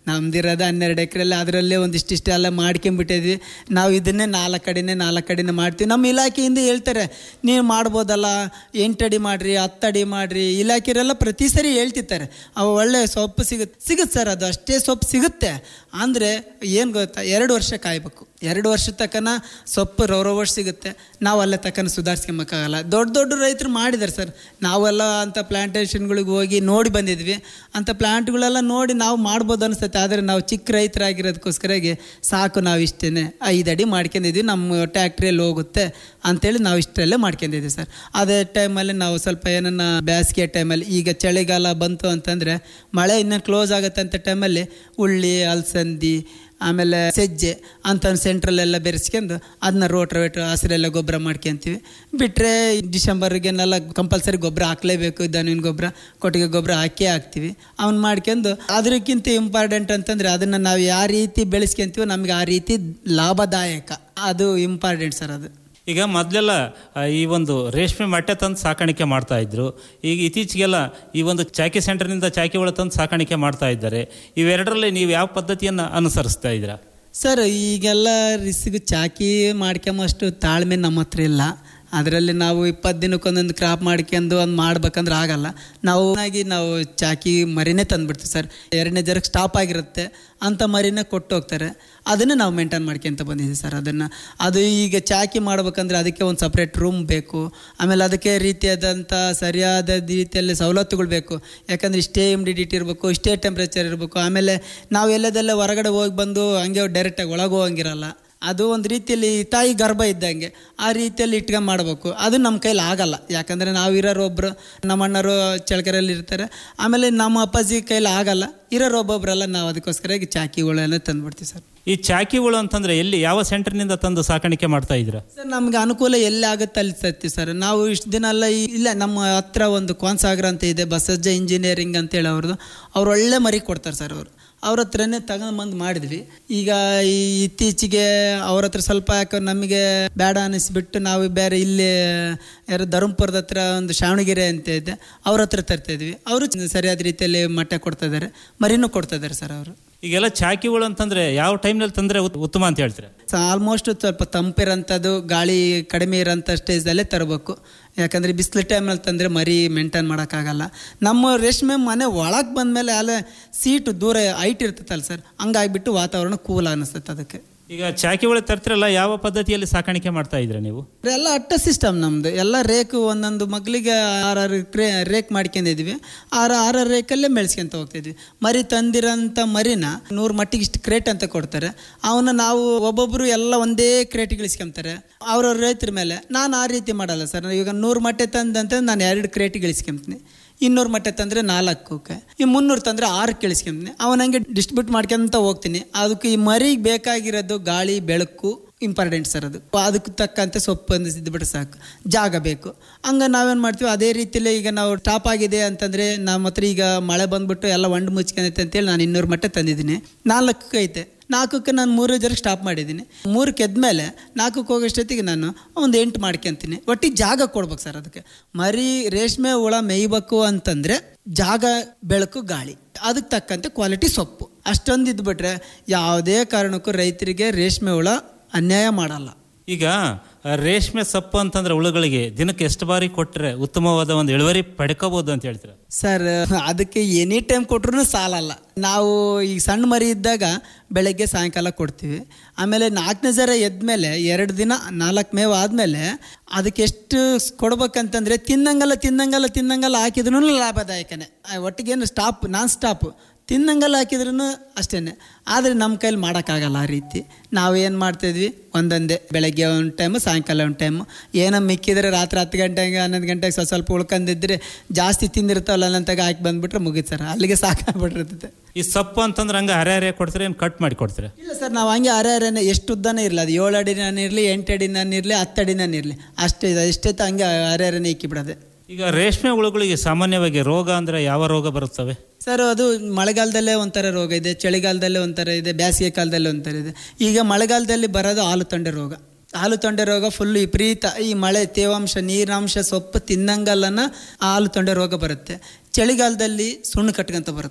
ನಮ್ದಿರೋದು ಹನ್ನೆರಡು ಎಕರೆಲ್ಲ ಅದರಲ್ಲೇ ಒಂದಿಷ್ಟಿಷ್ಟೆಲ್ಲ ಮಾಡ್ಕೊಂಬಿಟ್ಟಿದ್ವಿ ನಾವು ಇದನ್ನೇ ನಾಲ್ಕು ಅಡಿನೇ ನಾಲ್ಕು ಅಡಿನೇ ಮಾಡ್ತೀವಿ ನಮ್ಮ ಇಲಾಖೆಯಿಂದ ಹೇಳ್ತಾರೆ ನೀವು ಮಾಡ್ಬೋದಲ್ಲ ಎಂಟು ಅಡಿ ಮಾಡಿರಿ ಹತ್ತು ಅಡಿ ಮಾಡಿರಿ ಇಲಾಖೆಯವರೆಲ್ಲ ಪ್ರತಿ ಸರಿ ಹೇಳ್ತಿರ್ತಾರೆ ಅವು ಒಳ್ಳೆ ಸೊಪ್ಪು ಸಿಗುತ್ತೆ ಸಿಗುತ್ತೆ ಸರ್ ಅದು ಅಷ್ಟೇ ಸೊಪ್ಪು ಸಿಗುತ್ತೆ ಅಂದರೆ ಏನು ಗೊತ್ತಾ ಎರಡು ವರ್ಷ ಕಾಯಬೇಕು ಎರಡು ವರ್ಷ ತಕ್ಕನ ಸೊಪ್ಪು ರೌರವಷ್ಟು ಸಿಗುತ್ತೆ ನಾವು ಅಲ್ಲೇ ತಕ್ಕನ ಸುಧಾರಿಸ್ಕೊಂಬಕ್ಕಾಗಲ್ಲ ದೊಡ್ಡ ದೊಡ್ಡ ರೈತರು ಮಾಡಿದ್ದಾರೆ ಸರ್ ನಾವೆಲ್ಲ ಅಂಥ ಪ್ಲ್ಯಾಂಟೇಷನ್ಗಳಿಗೆ ಹೋಗಿ ನೋಡಿ ಬಂದಿದ್ವಿ ಅಂಥ ಪ್ಲ್ಯಾಂಟ್ಗಳೆಲ್ಲ ನೋಡಿ ನಾವು ಮಾಡ್ಬೋದು ಅನಿಸುತ್ತೆ ಆದರೆ ನಾವು ಚಿಕ್ಕ ರೈತರಾಗಿರೋದಕ್ಕೋಸ್ಕರಾಗಿ ಸಾಕು ನಾವು ಇಷ್ಟೇ ಐದು ಅಡಿ ಮಾಡ್ಕೊಂಡಿದ್ವಿ ನಮ್ಮ ಟ್ಯಾಕ್ಟ್ರಿಯಲ್ಲಿ ಹೋಗುತ್ತೆ ಅಂತೇಳಿ ನಾವು ಇಷ್ಟರಲ್ಲೇ ಮಾಡ್ಕೊಂಡಿದ್ವಿ ಸರ್ ಅದೇ ಟೈಮಲ್ಲಿ ನಾವು ಸ್ವಲ್ಪ ಏನನ್ನ ಬೇಸಿಗೆ ಟೈಮಲ್ಲಿ ಈಗ ಚಳಿಗಾಲ ಬಂತು ಅಂತಂದರೆ ಮಳೆ ಇನ್ನೂ ಕ್ಲೋಸ್ ಆಗುತ್ತೆ ಅಂತ ಟೈಮಲ್ಲಿ ಉಳ್ಳಿ ಅಲಸಂದಿ ಆಮೇಲೆ ಸಜ್ಜೆ ಅಂತ ಸೆಂಟ್ರಲ್ಲೆಲ್ಲ ಬೆರೆಸ್ಕೊಂಡು ಅದನ್ನ ರೋಟ್ರವೇಟ್ರ್ ಹಸಿರೆಲ್ಲ ಗೊಬ್ಬರ ಮಾಡ್ಕೊಂತೀವಿ ಬಿಟ್ಟರೆ ಡಿಸೆಂಬರ್ಗೆನೆಲ್ಲ ಕಂಪಲ್ಸರಿ ಗೊಬ್ಬರ ಹಾಕ್ಲೇಬೇಕು ದನಿನ ಗೊಬ್ಬರ ಕೊಟ್ಟಿಗೆ ಗೊಬ್ಬರ ಹಾಕೇ ಹಾಕ್ತೀವಿ ಅವ್ನು ಮಾಡ್ಕೊಂಡು ಅದಕ್ಕಿಂತ ಇಂಪಾರ್ಟೆಂಟ್ ಅಂತಂದರೆ ಅದನ್ನು ನಾವು ಯಾವ ರೀತಿ ಬೆಳೆಸ್ಕೊಂತೀವೋ ನಮಗೆ ಆ ರೀತಿ ಲಾಭದಾಯಕ ಅದು ಇಂಪಾರ್ಟೆಂಟ್ ಸರ್ ಅದು ಈಗ ಮೊದಲೆಲ್ಲ ಈ ಒಂದು ರೇಷ್ಮೆ ಮೊಟ್ಟೆ ತಂದು ಸಾಕಾಣಿಕೆ ಮಾಡ್ತಾ ಇದ್ರು ಈಗ ಇತ್ತೀಚೆಗೆಲ್ಲ ಈ ಒಂದು ಚಾಕಿ ಸೆಂಟರ್ನಿಂದ ಚಾಕಿ ಒಳ ತಂದು ಸಾಕಾಣಿಕೆ ಮಾಡ್ತಾ ಇದ್ದಾರೆ ಇವೆರಡರಲ್ಲಿ ನೀವು ಯಾವ ಪದ್ಧತಿಯನ್ನು ಅನುಸರಿಸ್ತಾ ಇದ್ದೀರಾ ಸರ್ ಈಗೆಲ್ಲ ರಿಸ್ಕ್ ಚಾಕಿ ಮಾಡ್ಕೊಂಬಷ್ಟು ತಾಳ್ಮೆ ನಮ್ಮ ಹತ್ರ ಇಲ್ಲ ಅದರಲ್ಲಿ ನಾವು ಇಪ್ಪತ್ತು ದಿನಕ್ಕೊಂದೊಂದು ಕ್ರಾಪ್ ಮಾಡ್ಕೊಂಡು ಒಂದು ಮಾಡ್ಬೇಕಂದ್ರೆ ಆಗಲ್ಲ ನಾವು ಆಗಿ ನಾವು ಚಾಕಿ ಮರಿನೇ ತಂದುಬಿಡ್ತೀವಿ ಸರ್ ಎರಡನೇ ಜರಕ್ಕೆ ಸ್ಟಾಪ್ ಆಗಿರುತ್ತೆ ಅಂಥ ಮರಿನೇ ಕೊಟ್ಟು ಹೋಗ್ತಾರೆ ಅದನ್ನು ನಾವು ಮೇಂಟೈನ್ ಮಾಡ್ಕೊಂತ ಬಂದಿದ್ದೀವಿ ಸರ್ ಅದನ್ನು ಅದು ಈಗ ಚಾಕಿ ಮಾಡ್ಬೇಕಂದ್ರೆ ಅದಕ್ಕೆ ಒಂದು ಸಪ್ರೇಟ್ ರೂಮ್ ಬೇಕು ಆಮೇಲೆ ಅದಕ್ಕೆ ರೀತಿಯಾದಂಥ ಸರಿಯಾದ ರೀತಿಯಲ್ಲಿ ಸವಲತ್ತುಗಳು ಬೇಕು ಯಾಕಂದರೆ ಇಷ್ಟೇ ಇಮ್ಯುಡಿಟಿ ಇರಬೇಕು ಇಷ್ಟೇ ಟೆಂಪ್ರೇಚರ್ ಇರಬೇಕು ಆಮೇಲೆ ನಾವು ಎಲ್ಲದೆಲ್ಲ ಹೊರಗಡೆ ಹೋಗಿ ಬಂದು ಹಂಗೆ ಡೈರೆಕ್ಟಾಗಿ ಒಳಗೆ ಹೋಗಂಗಿರಲ್ಲ ಅದು ಒಂದು ರೀತಿಯಲ್ಲಿ ತಾಯಿ ಗರ್ಭ ಇದ್ದಂಗೆ ಆ ರೀತಿಯಲ್ಲಿ ಇಟ್ಕೊಂಡು ಮಾಡಬೇಕು ಅದು ನಮ್ಮ ಕೈಲಿ ಆಗಲ್ಲ ಯಾಕಂದರೆ ನಾವು ಇರೋರು ಒಬ್ಬರು ನಮ್ಮ ಅಣ್ಣರು ಚಳಕೆರೆಯಲ್ಲಿ ಇರ್ತಾರೆ ಆಮೇಲೆ ನಮ್ಮ ಅಪ್ಪಾಜಿ ಕೈಲಿ ಆಗಲ್ಲ ಇರೋರು ಒಬ್ಬೊಬ್ಬರೆಲ್ಲ ನಾವು ಅದಕ್ಕೋಸ್ಕರ ಚಾಕಿಗಳೆಲ್ಲ ತಂದುಬಿಡ್ತೀವಿ ಸರ್ ಈ ಚಾಕಿಗಳು ಅಂತಂದ್ರೆ ಎಲ್ಲಿ ಯಾವ ಸೆಂಟರ್ನಿಂದ ತಂದು ಸಾಕಾಣಿಕೆ ಮಾಡ್ತಾ ಇದ್ದೀರಾ ಸರ್ ನಮ್ಗೆ ಅನುಕೂಲ ಎಲ್ಲಿ ಆಗುತ್ತೆ ಅಲ್ಲಿ ತರ್ತೀವಿ ಸರ್ ನಾವು ಇಷ್ಟು ದಿನ ಎಲ್ಲ ಈ- ಇಲ್ಲ ನಮ್ಮ ಹತ್ರ ಒಂದು ಕೋನ್ಸಾಗರ ಅಂತ ಇದೆ ಬಸಜ್ಜ ಇಂಜಿನಿಯರಿಂಗ್ ಅಂತೇಳಿ ಅವ್ರದ್ದು ಅವ್ರು ಒಳ್ಳೆ ಮರಿ ಕೊಡ್ತಾರೆ ಸರ್ ಅವರು ಅವ್ರ ಹತ್ರನೇ ತಗೊಂಡ್ಬಂದು ಮಾಡಿದ್ವಿ ಈಗ ಈ ಇತ್ತೀಚೆಗೆ ಅವ್ರ ಹತ್ರ ಸ್ವಲ್ಪ ಯಾಕೆ ನಮಗೆ ಬೇಡ ಅನ್ನಿಸ್ಬಿಟ್ಟು ನಾವು ಬೇರೆ ಇಲ್ಲಿ ಯಾರು ಧರ್ಮಪುರದ ಹತ್ರ ಒಂದು ಶ್ರಾವಣಗೆರೆ ಅಂತ ಇದೆ ಅವ್ರ ಹತ್ರ ತರ್ತಾ ಇದ್ವಿ ಅವರು ಸರಿಯಾದ ರೀತಿಯಲ್ಲಿ ಮಟ್ಟ ಕೊಡ್ತಾ ಇದ್ದಾರೆ ಮರಿನೂ ಕೊಡ್ತಾ ಇದ್ದಾರೆ ಸರ್ ಅವರು ಈಗೆಲ್ಲ ಚಾಕಿಗಳು ಅಂತಂದ್ರೆ ಯಾವ ಟೈಮ್ನಲ್ಲಿ ತಂದ್ರೆ ಉತ್- ಉತ್ತಮ ಅಂತ ಹೇಳ್ತೀರಾ ಆಲ್ಮೋಸ್ಟ್ ಸ್ವಲ್ಪ ತಂಪಿರೋಂಥದ್ದು ಗಾಳಿ ಕಡಿಮೆ ಇರೋಂಥ ಸ್ಟೇಜ್ದಲ್ಲೇ ತರಬೇಕು ಯಾಕಂದರೆ ಬಿಸಿಲು ಟೈಮಲ್ಲಿ ತಂದರೆ ಮರಿ ಮೇಂಟೈನ್ ಮಾಡೋಕ್ಕಾಗಲ್ಲ ನಮ್ಮ ರೇಷ್ಮೆ ಮನೆ ಒಳಗೆ ಬಂದಮೇಲೆ ಅಲ್ಲೇ ಸೀಟು ದೂರ ಹೈಟ್ ಇರ್ತೈತಲ್ಲ ಸರ್ ಹಂಗಾಗ್ಬಿಟ್ಟು ವಾತಾವರಣ ಕೂಲ್ ಅನ್ನಿಸ್ತೈತೆ ಅದಕ್ಕೆ ಈಗ ಚಾಕಿಗಳು ತರ್ತಿರಲ್ಲ ಯಾವ ಪದ್ಧತಿಯಲ್ಲಿ ಸಾಕಾಣಿಕೆ ಮಾಡ್ತಾ ಇದ್ದೀರಾ ನೀವು ಎಲ್ಲ ಅಟ್ಟ ಸಿಸ್ಟಮ್ ನಮ್ಮದು ಎಲ್ಲ ರೇಕು ಒಂದೊಂದು ಮಗಳಿಗೆ ಆರಾರು ಕ್ರೇ ರೇಕ್ ಮಾಡ್ಕೊಂಡಿದ್ವಿ ಆರ ಆರಾರು ರೇಕಲ್ಲೇ ಬೆಳೆಸ್ಕೊಂತ ಹೋಗ್ತಿದ್ವಿ ಮರಿ ತಂದಿರೋಂಥ ಮರಿನ ನೂರು ಮಟ್ಟಿಗೆ ಇಷ್ಟು ಕ್ರೇಟ್ ಅಂತ ಕೊಡ್ತಾರೆ ಅವನ್ನ ನಾವು ಒಬ್ಬೊಬ್ಬರು ಎಲ್ಲ ಒಂದೇ ಕ್ರೇಟಿಗೆ ಇಳಿಸ್ಕೊಂತಾರೆ ಅವ್ರವ್ರ ರೈತರ ಮೇಲೆ ನಾನು ಆ ರೀತಿ ಮಾಡಲ್ಲ ಸರ್ ಈಗ ನೂರು ಮಟ್ಟೆ ತಂದಂತ ನಾನು ಎರಡು ಕ್ರೇಟಿಗೆ ಇಳಿಸ್ಕೊಂತೀನಿ ಇನ್ನೂರು ಮಟ್ಟೆ ತಂದರೆ ನಾಲ್ಕಕ್ಕೆ ಈ ಮುನ್ನೂರು ತಂದರೆ ಆರಕ್ಕೆ ಇಳಿಸ್ಕೊಂತೀನಿ ಅವನಂಗೆ ಡಿಸ್ಟ್ರಿಬ್ಯೂಟ್ ಮಾಡ್ಕೊಂತ ಹೋಗ್ತೀನಿ ಅದಕ್ಕೆ ಈ ಮರಿಗೆ ಬೇಕಾಗಿರೋದು ಗಾಳಿ ಬೆಳಕು ಇಂಪಾರ್ಟೆಂಟ್ ಸರ್ ಅದು ಅದಕ್ಕೆ ತಕ್ಕಂತೆ ಸೊಪ್ಪು ಅಂದಿಸಿದ್ಬಿಟ್ರೆ ಸಾಕು ಜಾಗ ಬೇಕು ಹಂಗೆ ನಾವೇನು ಮಾಡ್ತೀವಿ ಅದೇ ರೀತಿಯಲ್ಲೇ ಈಗ ನಾವು ಟಾಪ್ ಆಗಿದೆ ಅಂತಂದರೆ ನಮ್ಮ ಹತ್ರ ಈಗ ಮಳೆ ಬಂದ್ಬಿಟ್ಟು ಎಲ್ಲ ಒಂಡು ಮುಚ್ಕೊಂಡೈತೆ ಅಂತೇಳಿ ನಾನು ಇನ್ನೂರು ಮಟ್ಟ ತಂದಿದ್ದೀನಿ ನಾಲ್ಕಕ್ಕೆ ಐತೆ ನಾಲ್ಕಕ್ಕೆ ನಾನು ಮೂರು ಜರ ಸ್ಟಾಪ್ ಮಾಡಿದ್ದೀನಿ ಮೂರಕ್ಕೆ ಎದ್ಮೇಲೆ ನಾಲ್ಕಕ್ಕೆ ಹೋಗೋಷ್ಟೊತ್ತಿಗೆ ನಾನು ಒಂದು ಎಂಟು ಮಾಡ್ಕೊಂತೀನಿ ಒಟ್ಟಿಗೆ ಜಾಗ ಕೊಡ್ಬೇಕು ಸರ್ ಅದಕ್ಕೆ ಮರಿ ರೇಷ್ಮೆ ಹುಳ ಮೇಯ್ಬೇಕು ಅಂತಂದರೆ ಜಾಗ ಬೆಳಕು ಗಾಳಿ ಅದಕ್ಕೆ ತಕ್ಕಂತೆ ಕ್ವಾಲಿಟಿ ಸೊಪ್ಪು ಅಷ್ಟೊಂದು ಇದ್ಬಿಟ್ರೆ ಯಾವುದೇ ಕಾರಣಕ್ಕೂ ರೈತರಿಗೆ ರೇಷ್ಮೆ ಹುಳ ಅನ್ಯಾಯ ಮಾಡಲ್ಲ ಈಗ ಆ, ರೇಷ್ಮೆ ಸೊಪ್ಪು ಅಂತಂದ್ರೆ ಹುಳುಗಳಿಗೆ ದಿನಕ್ಕೆ ಎಷ್ಟು ಬಾರಿ ಕೊಟ್ಟರೆ ಉತ್ತಮವಾದ ಒಂದು ಇಳುವರಿ ಪಡ್ಕೋಬಹುದು ಅಂತ ಹೇಳ್ತೀರಾ ಸರ್ ಅದಕ್ಕೆ ಎನಿ ಟೈಮ್ ಕೊಟ್ರು ಸಾಲಲ್ಲ ನಾವು ಈಗ ಸಣ್ಣ ಮರಿ ಇದ್ದಾಗ ಬೆಳಗ್ಗೆ ಸಾಯಂಕಾಲ ಕೊಡ್ತೀವಿ ಆಮೇಲೆ ನಾಲ್ಕನೇ ಜರ ಎದ್ಮೇಲೆ ಎರಡು ದಿನ ನಾಲ್ಕು ಮೇವು ಆದಮೇಲೆ ಅದಕ್ಕೆ ಎಷ್ಟು ಕೊಡ್ಬೇಕಂತಂದರೆ ತಿನ್ನಂಗಲ್ಲ ತಿನ್ನಂಗಲ್ಲ ತಿನ್ನಂಗಲ್ಲ ಹಾಕಿದ್ರೂ ಲಾಭದಾಯಕನೇ ಆ, ಒಟ್ಟಿಗೇನು ಸ್ಟಾಪ್ ನಾನ್ ಸ್ಟಾಪ್ ತಿನ್ನಂಗಲ್ಲ ಹಾಕಿದ್ರೂ ಅಷ್ಟೇ ಆದರೆ ನಮ್ಮ ಕೈಲಿ ಮಾಡೋಕ್ಕಾಗಲ್ಲ ಆ ರೀತಿ ನಾವು ಏನು ಮಾಡ್ತಿದ್ವಿ ಒಂದೊಂದೇ ಬೆಳಗ್ಗೆ ಒಂದು ಟೈಮು ಸಾಯಂಕಾಲ ಒಂದು ಟೈಮು ಏನೋ ಮಿಕ್ಕಿದ್ರೆ ರಾತ್ರಿ ಹತ್ತು ಗಂಟೆಗೆ ಹನ್ನೊಂದು ಗಂಟೆಗೆ ಸ್ವಲ್ಪ ಸ್ವಲ್ಪ ಉಳ್ಕೊಂಡಿದ್ರೆ ಜಾಸ್ತಿ ತಿಂದಿರ್ತಾವಲ್ಲ ಅನ್ನಂತಾಗ ಹಾಕಿ ಬಂದ್ಬಿಟ್ರೆ ಮುಗೀತು ಸರ್ ಅಲ್ಲಿಗೆ ಸಾಕಾಗ್ಬಿಟ್ಟಿರ್ತೈತೆ ಈ ಸೊಪ್ಪು ಅಂತಂದ್ರೆ ಹಂಗೆ ಹರೆ ಹರೆ ಕೊಡ್ತೀರಾ ಏನು ಕಟ್ ಮಾಡಿ ಕೊಡ್ತೀರಾ ಇಲ್ಲ ಸರ್ ನಾವು ಹಂಗೆ ಅರೆ ಅರೆನೆ ಎಷ್ಟು ಉದ್ದನೇ ಇರಲಿ ಅದು ಏಳು ಅಡಿ ನಾನು ಇರಲಿ ಎಂಟು ಅಡಿ ನಾನು ಇರಲಿ ಹತ್ತು ಅಡಿ ನಾನು ಇರಲಿ ಅಷ್ಟೇ ಇದೆ ಎಷ್ಟೈತೆ ಹಂಗೆ ಅರೆ ಅರೆನೇ ಇಕ್ಕಿಬಿಡೋದೆ ಈಗ ರೇಷ್ಮೆ ಹುಳುಗಳಿಗೆ ಸಾಮಾನ್ಯವಾಗಿ ರೋಗ ಅಂದ್ರೆ ಯಾವ ರೋಗ ಬರುತ್ತವೆ ಸರ್ ಅದು ಮಳೆಗಾಲದಲ್ಲೇ ಒಂಥರ ರೋಗ ಇದೆ ಚಳಿಗಾಲದಲ್ಲೇ ಒಂಥರ ಇದೆ ಬೇಸಿಗೆ ಕಾಲದಲ್ಲೇ ಒಂಥರ ಇದೆ ಈಗ ಮಳೆಗಾಲದಲ್ಲಿ ಬರೋದು ಹಾಲು ತೊಂಡೆ ರೋಗ ಹಾಲು ತೊಂಡೆ ರೋಗ ಫುಲ್ ವಿಪರೀತ ಈ ಮಳೆ ತೇವಾಂಶ ನೀರಾಂಶ ಸೊಪ್ಪು ತಿನ್ನಂಗಲ್ಲನ ಹಾಲು ತೊಂಡೆ ರೋಗ ಬರುತ್ತೆ ಚಳಿಗಾಲದಲ್ಲಿ ಸುಣ್ಣ ಕಟ್ಕೊಂತ ಬರುತ್ತೆ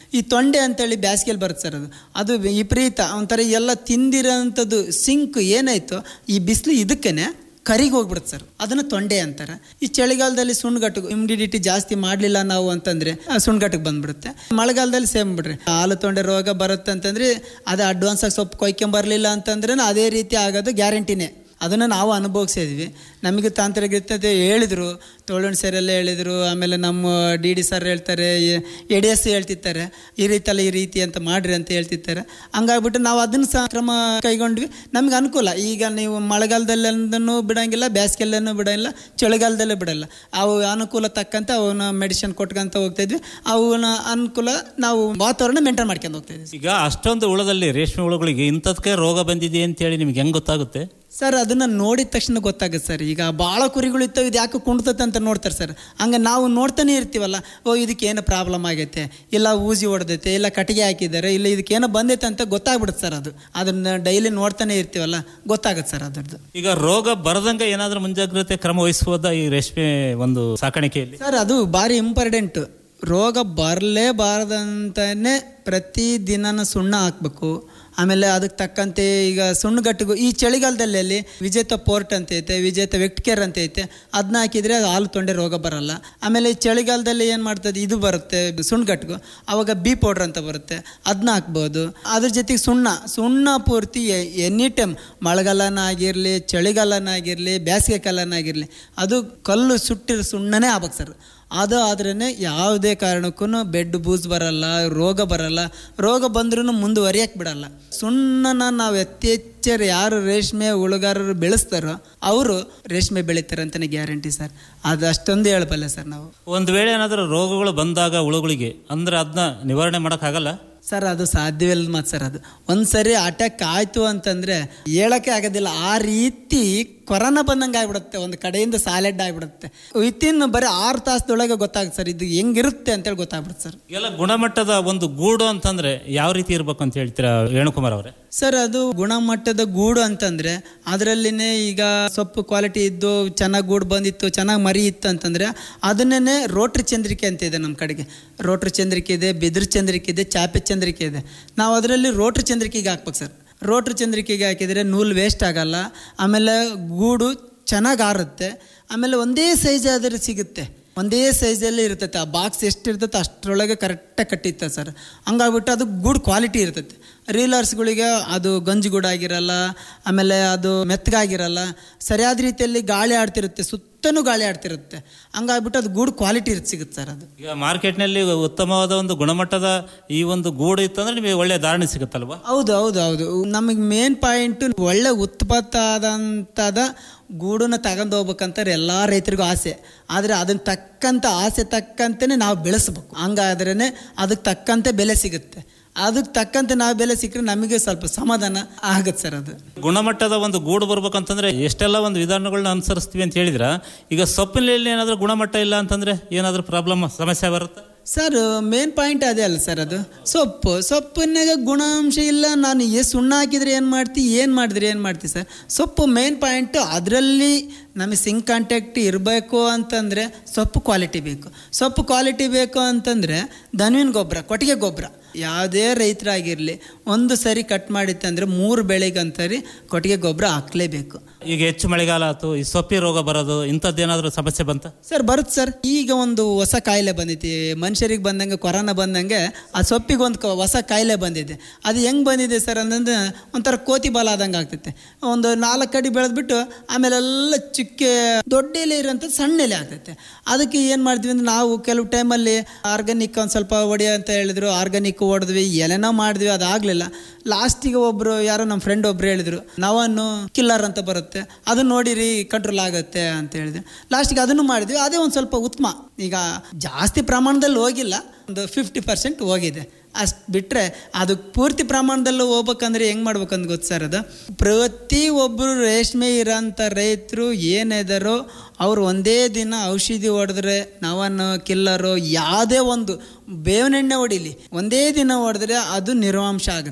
ಈ ತೊಂಡೆ ಅಂತೇಳಿ ಬ್ಯಾಸ್ಗೆಯಲ್ಲಿ ಬರುತ್ತೆ ಸರ್ ಅದು ಅದು ವಿಪರೀತ ಒಂಥರ ಎಲ್ಲ ತಿಂದಿರೋಂಥದ್ದು ಸಿಂಕ್ ಏನಾಯ್ತು ಈ ಬಿಸಿಲು ಇದಕ್ಕೇನೆ ಕರಿಗೆ ಹೋಗ್ಬಿಡುತ್ತೆ ಸರ್ ಅದನ್ನ ತೊಂಡೆ ಅಂತಾರೆ ಈ ಚಳಿಗಾಲದಲ್ಲಿ ಸುಣ್ಗಟ್ಟು ಇಮ್ಯುಡಿಟಿ ಜಾಸ್ತಿ ಮಾಡಲಿಲ್ಲ ನಾವು ಅಂತಂದ್ರೆ ಆ ಸುಣ್ಗಟ್ಟಿಗೆ ಬಂದ್ಬಿಡುತ್ತೆ ಮಳೆಗಾಲದಲ್ಲಿ ಸೇಮ್ ಬಿಡ್ರಿ ಹಾಲು ತೊಂಡೆ ರೋಗ ಬರುತ್ತೆ ಅಂತಂದ್ರೆ ಅದು ಅಡ್ವಾನ್ಸ್ ಆಗಿ ಸೊಪ್ಪು ಕೊಯ್ಕೊಂಬರ್ಲಿಲ್ಲ ಅಂತಂದ್ರೆ ಅದೇ ರೀತಿ ಆಗೋದು ಗ್ಯಾರಂಟಿನೇ ಅದನ್ನು ನಾವು ಅನುಭವಿಸಿದ್ವಿ ನಮಗೆ ತಾಂತ್ರಿಕತೆ ಹೇಳಿದರು ತೋಳಣ ಸರೆಲ್ಲ ಹೇಳಿದರು ಆಮೇಲೆ ನಮ್ಮ ಡಿ ಡಿ ಸರ್ ಹೇಳ್ತಾರೆ ಎ ಡಿ ಎಸ್ ಹೇಳ್ತಿರ್ತಾರೆ ಈ ರೀತಿ ಅಲ್ಲ ಈ ರೀತಿ ಅಂತ ಮಾಡ್ರಿ ಅಂತ ಹೇಳ್ತಿರ್ತಾರೆ ಹಂಗಾಗ್ಬಿಟ್ಟು ನಾವು ಅದನ್ನು ಸಹ ಕ್ರಮ ಕೈಗೊಂಡ್ವಿ ನಮ್ಗೆ ಅನುಕೂಲ ಈಗ ನೀವು ಮಳೆಗಾಲದಲ್ಲೂ ಬಿಡಂಗಿಲ್ಲ ಬೇಸಿಗೆಲ್ಲೂ ಬಿಡಂಗಿಲ್ಲ ಚಳಿಗಾಲದಲ್ಲೇ ಬಿಡಲ್ಲ ಅವು ಅನುಕೂಲ ತಕ್ಕಂತೆ ಅವನ್ನ ಮೆಡಿಸಿನ್ ಕೊಟ್ಕೊಂತ ಹೋಗ್ತಾ ಇದ್ವಿ ಅವನ ಅನುಕೂಲ ನಾವು ವಾತಾವರಣ ಮೇಂಟೈನ್ ಮಾಡ್ಕೊಂಡು ಹೋಗ್ತಾ ಇದ್ವಿ ಈಗ ಅಷ್ಟೊಂದು ಹುಳದಲ್ಲಿ ರೇಷ್ಮೆ ಹುಳುಗಳಿಗೆ ಇಂಥದ್ಕೆ ರೋಗ ಬಂದಿದೆ ಅಂತೇಳಿ ನಿಮ್ಗೆ ಹೆಂಗ್ ಗೊತ್ತಾಗುತ್ತೆ ಸರ್ ಅದನ್ನ ನೋಡಿದ ತಕ್ಷಣ ಗೊತ್ತಾಗುತ್ತೆ ಸರ್ ಈಗ ಭಾಳ ಕುರಿಗಳು ಇರ್ತವೆ ಇದು ಯಾಕೆ ಕುಣ್ತತೆ ಅಂತ ನೋಡ್ತಾರೆ ಸರ್ ಹಂಗೆ ನಾವು ನೋಡ್ತಾನೆ ಇರ್ತೀವಲ್ಲ ಓ ಇದಕ್ಕೆ ಏನು ಪ್ರಾಬ್ಲಮ್ ಆಗೈತೆ ಇಲ್ಲ ಊಜಿ ಹೊಡೆದೈತೆ ಇಲ್ಲ ಕಟ್ಟಿಗೆ ಹಾಕಿದ್ದಾರೆ ಇಲ್ಲ ಇದಕ್ಕೆ ಏನೋ ಬಂದೈತೆ ಅಂತ ಗೊತ್ತಾಗ್ಬಿಡುತ್ತೆ ಸರ್ ಅದು ಅದನ್ನ ಡೈಲಿ ನೋಡ್ತಾನೆ ಇರ್ತೀವಲ್ಲ ಗೊತ್ತಾಗುತ್ತೆ ಸರ್ ಅದರದ್ದು ಈಗ ರೋಗ ಬರದಂಗೆ ಏನಾದ್ರೂ ಮುಂಜಾಗ್ರತೆ ಕ್ರಮ ವಹಿಸುವುದ ಈ ರೇಷ್ಮೆ ಒಂದು ಸಾಕಾಣಿಕೆಯಲ್ಲಿ ಸರ್ ಅದು ಭಾರಿ ಇಂಪಾರ್ಟೆಂಟ್ ರೋಗ ಬರಲೇಬಾರ್ದಂತಾನೆ ಪ್ರತಿ ದಿನನೂ ಸುಣ್ಣ ಹಾಕ್ಬೇಕು ಆಮೇಲೆ ಅದಕ್ಕೆ ತಕ್ಕಂತೆ ಈಗ ಸುಣ್ಣಗಟ್ಟಿಗೂ ಈ ಚಳಿಗಾಲದಲ್ಲಿ ಅಲ್ಲಿ ವಿಜೇತ ಪೋರ್ಟ್ ಅಂತ ಐತೆ ವಿಜೇತ ವೆಕ್ಟ್ಕೇರ್ ಅಂತ ಐತೆ ಅದನ್ನ ಹಾಕಿದ್ರೆ ಅದು ಹಾಲು ತೊಂಡೆ ರೋಗ ಬರಲ್ಲ ಆಮೇಲೆ ಈ ಚಳಿಗಾಲದಲ್ಲಿ ಏನು ಮಾಡ್ತದೆ ಇದು ಬರುತ್ತೆ ಸುಣ್ಣಗಟ್ಟಿಗೂ ಅವಾಗ ಬಿ ಪೌಡ್ರ್ ಅಂತ ಬರುತ್ತೆ ಅದನ್ನ ಹಾಕ್ಬೋದು ಅದ್ರ ಜೊತೆಗೆ ಸುಣ್ಣ ಸುಣ್ಣ ಪೂರ್ತಿ ಎನಿ ಟೈಮ್ ಮಳೆಗಾಲನ ಆಗಿರಲಿ ಚಳಿಗಾಲನ ಆಗಿರಲಿ ಬೇಸಿಗೆ ಕಾಲನ ಆಗಿರಲಿ ಅದು ಕಲ್ಲು ಸುಟ್ಟಿರೋ ಸುಣ್ಣನೇ ಆಗ್ಬೇಕು ಸರ್ ಅದು ಆದ್ರೇ ಯಾವುದೇ ಕಾರಣಕ್ಕೂ ಬೆಡ್ ಬೂಸ್ ಬರಲ್ಲ ರೋಗ ಬರಲ್ಲ ರೋಗ ಬಂದ್ರೂ ಮುಂದುವರಿಯಕ್ಕೆ ಬಿಡಲ್ಲ ಸುಣ್ಣನ ನಾವು ಯಥೇಚ್ಛರು ಯಾರು ರೇಷ್ಮೆ ಹುಳುಗಾರರು ಬೆಳೆಸ್ತಾರೋ ಅವರು ರೇಷ್ಮೆ ಬೆಳಿತಾರೆ ಅಂತಲೇ ಗ್ಯಾರಂಟಿ ಸರ್ ಅದು ಅಷ್ಟೊಂದು ಹೇಳಬಲ್ಲೆ ಸರ್ ನಾವು ಒಂದ್ ವೇಳೆ ಏನಾದ್ರೂ ರೋಗಗಳು ಬಂದಾಗ ಹುಳುಗಳಿಗೆ ಅಂದ್ರೆ ಅದನ್ನ ನಿವಾರಣೆ ಮಾಡೋಕ್ಕಾಗಲ್ಲ ಸರ್ ಅದು ಸಾಧ್ಯವಿಲ್ಲ ಮತ್ತು ಸರ್ ಅದು ಒಂದ್ಸರಿ ಅಟ್ಯಾಕ್ ಆಯ್ತು ಅಂತಂದ್ರೆ ಹೇಳಕ್ಕೆ ಆಗೋದಿಲ್ಲ ಆ ರೀತಿ ಕೊರೋನಾ ಬಂದಂಗೆ ಆಗ್ಬಿಡುತ್ತೆ ಒಂದು ಕಡೆಯಿಂದ ಸಾಲೆಡ್ ಆಗ್ಬಿಡುತ್ತೆ ವಿತಿನ್ ಬರೀ ಆರು ತಾಸದೊಳಗೆ ಗೊತ್ತಾಗುತ್ತೆ ಸರ್ ಇದು ಹೆಂಗಿರುತ್ತೆ ಅಂತೇಳಿ ಗೊತ್ತಾಗ್ಬಿಡುತ್ತೆ ಸರ್ ಎಲ್ಲ ಗುಣಮಟ್ಟದ ಒಂದು ಗೂಡು ಅಂತಂದ್ರೆ ಯಾವ ರೀತಿ ಇರ್ಬೇಕು ಅಂತ ಹೇಳ್ತೀರಾ ವೇಣುಕುಮಾರ್ ಅವರೇ ಸರ್ ಅದು ಗುಣಮಟ್ಟದ ಗೂಡು ಅಂತಂದ್ರೆ ಅದರಲ್ಲಿನೇ ಈಗ ಸೊಪ್ಪು ಕ್ವಾಲಿಟಿ ಇದ್ದು ಚೆನ್ನಾಗಿ ಗೂಡು ಬಂದಿತ್ತು ಚೆನ್ನಾಗಿ ಮರಿ ಇತ್ತು ಅಂತಂದ್ರೆ ಅದನ್ನೇ ರೋಟ್ರಿ ಚಂದ್ರಿಕೆ ಅಂತ ಇದೆ ನಮ್ಮ ಕಡೆಗೆ ರೋಟ್ರಿ ಚಂದ್ರಿಕೆ ಇದೆ ಬಿದಿರು ಚಂದ್ರಿಕೆ ಇದೆ ಚಾಪೆ ಚಂದ್ರಿಕೆ ಇದೆ ನಾವು ಅದರಲ್ಲಿ ರೋಟ್ರಿ ಚಂದ್ರಿಕೆಗೆ ಹಾಕ್ಬೇಕು ಸರ್ ರೋಟ್ರಿ ಚಂದ್ರಿಕೆಗೆ ಹಾಕಿದರೆ ನೂಲು ವೇಸ್ಟ್ ಆಗಲ್ಲ ಆಮೇಲೆ ಗೂಡು ಚೆನ್ನಾಗಿ ಆರುತ್ತೆ ಆಮೇಲೆ ಒಂದೇ ಸೈಜ್ ಆದರೆ ಸಿಗುತ್ತೆ ಒಂದೇ ಸೈಜಲ್ಲಿ ಇರ್ತೈತೆ ಆ ಬಾಕ್ಸ್ ಎಷ್ಟು ಇರ್ತೈತೆ ಅಷ್ಟರೊಳಗೆ ಕರೆಕ್ಟಾಗಿ ಕಟ್ಟಿರ್ತದೆ ಸರ್ ಹಂಗಾಗ್ಬಿಟ್ಟು ಅದು ಗುಡ್ ಕ್ವಾಲಿಟಿ ಇರ್ತೈತೆ ರೀಲರ್ಸ್ಗಳಿಗೆ ಅದು ಗಂಜುಗೂಡು ಆಗಿರಲ್ಲ ಆಮೇಲೆ ಅದು ಮೆತ್ತಗಾಗಿರಲ್ಲ ಸರಿಯಾದ ರೀತಿಯಲ್ಲಿ ಗಾಳಿ ಆಡ್ತಿರುತ್ತೆ ಸುತ್ತನೂ ಗಾಳಿ ಆಡ್ತಿರುತ್ತೆ ಹಂಗಾಗ್ಬಿಟ್ಟು ಅದು ಗೂಡು ಕ್ವಾಲಿಟಿ ಇರುತ್ತೆ ಸಿಗುತ್ತೆ ಸರ್ ಅದು ಈಗ ಮಾರ್ಕೆಟ್ನಲ್ಲಿ ಉತ್ತಮವಾದ ಒಂದು ಗುಣಮಟ್ಟದ ಈ ಒಂದು ಗೂಡು ಇತ್ತಂದ್ರೆ ನಿಮಗೆ ಒಳ್ಳೆ ಧಾರಣೆ ಸಿಗುತ್ತಲ್ವಾ ಹೌದು ಹೌದು ಹೌದು ನಮಗೆ ಮೇನ್ ಪಾಯಿಂಟ್ ಒಳ್ಳೆ ಉತ್ಪತ್ತಾದಂಥದ ಗೂಡನ್ನ ತಗೊಂಡು ಹೋಗ್ಬೇಕಂತಾರೆ ಎಲ್ಲ ರೈತರಿಗೂ ಆಸೆ ಆದರೆ ಅದಕ್ಕೆ ತಕ್ಕಂಥ ಆಸೆ ತಕ್ಕಂತೆಯೇ ನಾವು ಬೆಳೆಸ್ಬೇಕು ಹಂಗಾದ್ರೇ ಅದಕ್ಕೆ ತಕ್ಕಂತೆ ಬೆಲೆ ಸಿಗುತ್ತೆ ಅದಕ್ಕೆ ತಕ್ಕಂತೆ ನಾವು ಬೆಲೆ ಸಿಕ್ಕರೆ ನಮಗೆ ಸ್ವಲ್ಪ ಸಮಾಧಾನ ಆಗುತ್ತೆ ಸರ್ ಅದು ಗುಣಮಟ್ಟದ ಒಂದು ಗೂಡು ಬರ್ಬೇಕಂತಂದ್ರೆ ಎಷ್ಟೆಲ್ಲ ಒಂದು ವಿಧಾನಗಳನ್ನ ಅನುಸರಿಸ್ತೀವಿ ಅಂತ ಹೇಳಿದ್ರ ಈಗ ಸೊಪ್ಪಿನಲ್ಲಿ ಏನಾದ್ರೂ ಗುಣಮಟ್ಟ ಇಲ್ಲ ಅಂತಂದ್ರೆ ಏನಾದ್ರೂ ಪ್ರಾಬ್ಲಮ್ ಸಮಸ್ಯೆ ಬರುತ್ತೆ ಸರ್ ಮೇನ್ ಪಾಯಿಂಟ್ ಅದೇ ಅಲ್ಲ ಸರ್ ಅದು ಸೊಪ್ಪು ಸೊಪ್ಪಿನಾಗ ಗುಣಾಂಶ ಇಲ್ಲ ನಾನು ಏ ಸುಣ್ಣ ಹಾಕಿದ್ರೆ ಏನು ಮಾಡ್ತಿ ಏನು ಮಾಡಿದ್ರೆ ಏನು ಮಾಡ್ತಿ ಸರ್ ಸೊಪ್ಪು ಮೇನ್ ಪಾಯಿಂಟ್ ಅದರಲ್ಲಿ ನಮಗೆ ಸಿಂಕ್ ಕಾಂಟ್ಯಾಕ್ಟ್ ಇರಬೇಕು ಅಂತಂದರೆ ಸೊಪ್ಪು ಕ್ವಾಲಿಟಿ ಬೇಕು ಸೊಪ್ಪು ಕ್ವಾಲಿಟಿ ಬೇಕು ಅಂತಂದರೆ ದನವಿನ ಗೊಬ್ಬರ ಕೊಟ್ಟಿಗೆ ಗೊಬ್ಬರ ಯಾವುದೇ ರೈತರಾಗಿರಲಿ ಒಂದು ಸರಿ ಕಟ್ ಮಾಡಿತ್ತಂದ್ರೆ ಮೂರು ಬೆಳೆಗಂತರಿ ಕೊಟ್ಟಿಗೆ ಗೊಬ್ಬರ ಹಾಕ್ಲೇಬೇಕು ಈಗ ಹೆಚ್ಚು ಮಳೆಗಾಲ ಆಯ್ತು ಈ ಸೊಪ್ಪಿ ರೋಗ ಬರೋದು ಇಂಥದ್ದೇನಾದ್ರೂ ಸಮಸ್ಯೆ ಬಂತ ಸರ್ ಬರುತ್ತೆ ಸರ್ ಈಗ ಒಂದು ಹೊಸ ಕಾಯಿಲೆ ಬಂದೈತಿ ಮನುಷ್ಯರಿಗೆ ಬಂದಂಗೆ ಕೊರೋನಾ ಬಂದಂಗೆ ಆ ಸೊಪ್ಪಿಗೆ ಒಂದು ಕ- ಹೊಸ ಕಾಯಿಲೆ ಬಂದಿದೆ ಅದು ಹೆಂಗೆ ಬಂದಿದೆ ಸರ್ ಅಂತಂದ್ರೆ ಒಂಥರ ಕೋತಿ ಬಾಲ ಆದಂಗೆ ಆಗ್ತೈತೆ ಒಂದು ನಾಲ್ಕು ಅಡಿ ಬೆಳೆದ್ಬಿಟ್ಟು ಆಮೇಲೆಲ್ಲ ಚಿಕ್ಕೆ ದೊಡ್ಡ ಎಲೆ ಇರೋಂಥದ್ದು ಸಣ್ಣ ಎಲೆ ಆಗ್ತೈತೆ ಅದಕ್ಕೆ ಏನು ಮಾಡ್ತೀವಿ ಅಂದ್ರೆ ನಾವು ಕೆಲವು ಟೈಮಲ್ಲಿ ಆರ್ಗಾನಿಕ್ ಒಂದು ಸ್ವಲ್ಪ ಹೊಡಿ ಅಂತ ಹೇಳಿದ್ರು ಆರ್ಗಾನಿಕ್ ಹೊಡೆದ್ವಿ ಎಲೆನೋ ಮಾಡಿದ್ವಿ ಅದಾಗಲಿಲ್ಲ ಲಾಸ್ಟಿಗೆ ಒಬ್ಬರು ಯಾರೋ ನಮ್ಮ ಫ್ರೆಂಡ್ ಒಬ್ರು ಹೇಳಿದ್ರು ನಾವನ್ನು ಕಿಲ್ಲರ್ ಅಂತ ಬರುತ್ತೆ ಅದನ್ನ ನೋಡಿರಿ ಕಂಟ್ರೋಲ್ ಆಗುತ್ತೆ ಅಂತ ಹೇಳಿದೆ ಲಾಸ್ಟಿಗೆ ಅದನ್ನು ಮಾಡಿದ್ವಿ ಅದೇ ಒಂದು ಸ್ವಲ್ಪ ಉತ್ತಮ ಈಗ ಜಾಸ್ತಿ ಪ್ರಮಾಣದಲ್ಲಿ ಹೋಗಿಲ್ಲ ಒಂದು ಫಿಫ್ಟಿ ಪರ್ಸೆಂಟ್ ಹೋಗಿದೆ ಅಷ್ಟು ಬಿಟ್ಟರೆ ಅದು ಪೂರ್ತಿ ಪ್ರಮಾಣದಲ್ಲಿ ಹೋಗ್ಬೇಕಂದ್ರೆ ಹೆಂಗೆ ಮಾಡ್ಬೇಕಂತ ಗೊತ್ತು ಸರ್ ಅದು ಪ್ರತಿ ಒಬ್ಬರು ರೇಷ್ಮೆ ಇರೋಂಥ ರೈತರು ಏನಿದಾರೋ ಅವ್ರು ಒಂದೇ ದಿನ ಔಷಧಿ ಹೊಡೆದ್ರೆ ನವನ್ನು ಕಿಲ್ಲರು ಯಾವುದೇ ಒಂದು ಬೇವಿನೆಣ್ಣೆ ಹೊಡಿಲಿ ಒಂದೇ ದಿನ ಹೊಡೆದ್ರೆ ಅದು ನಿರ್ವಾಂಶ ಆಗುತ್ತೆ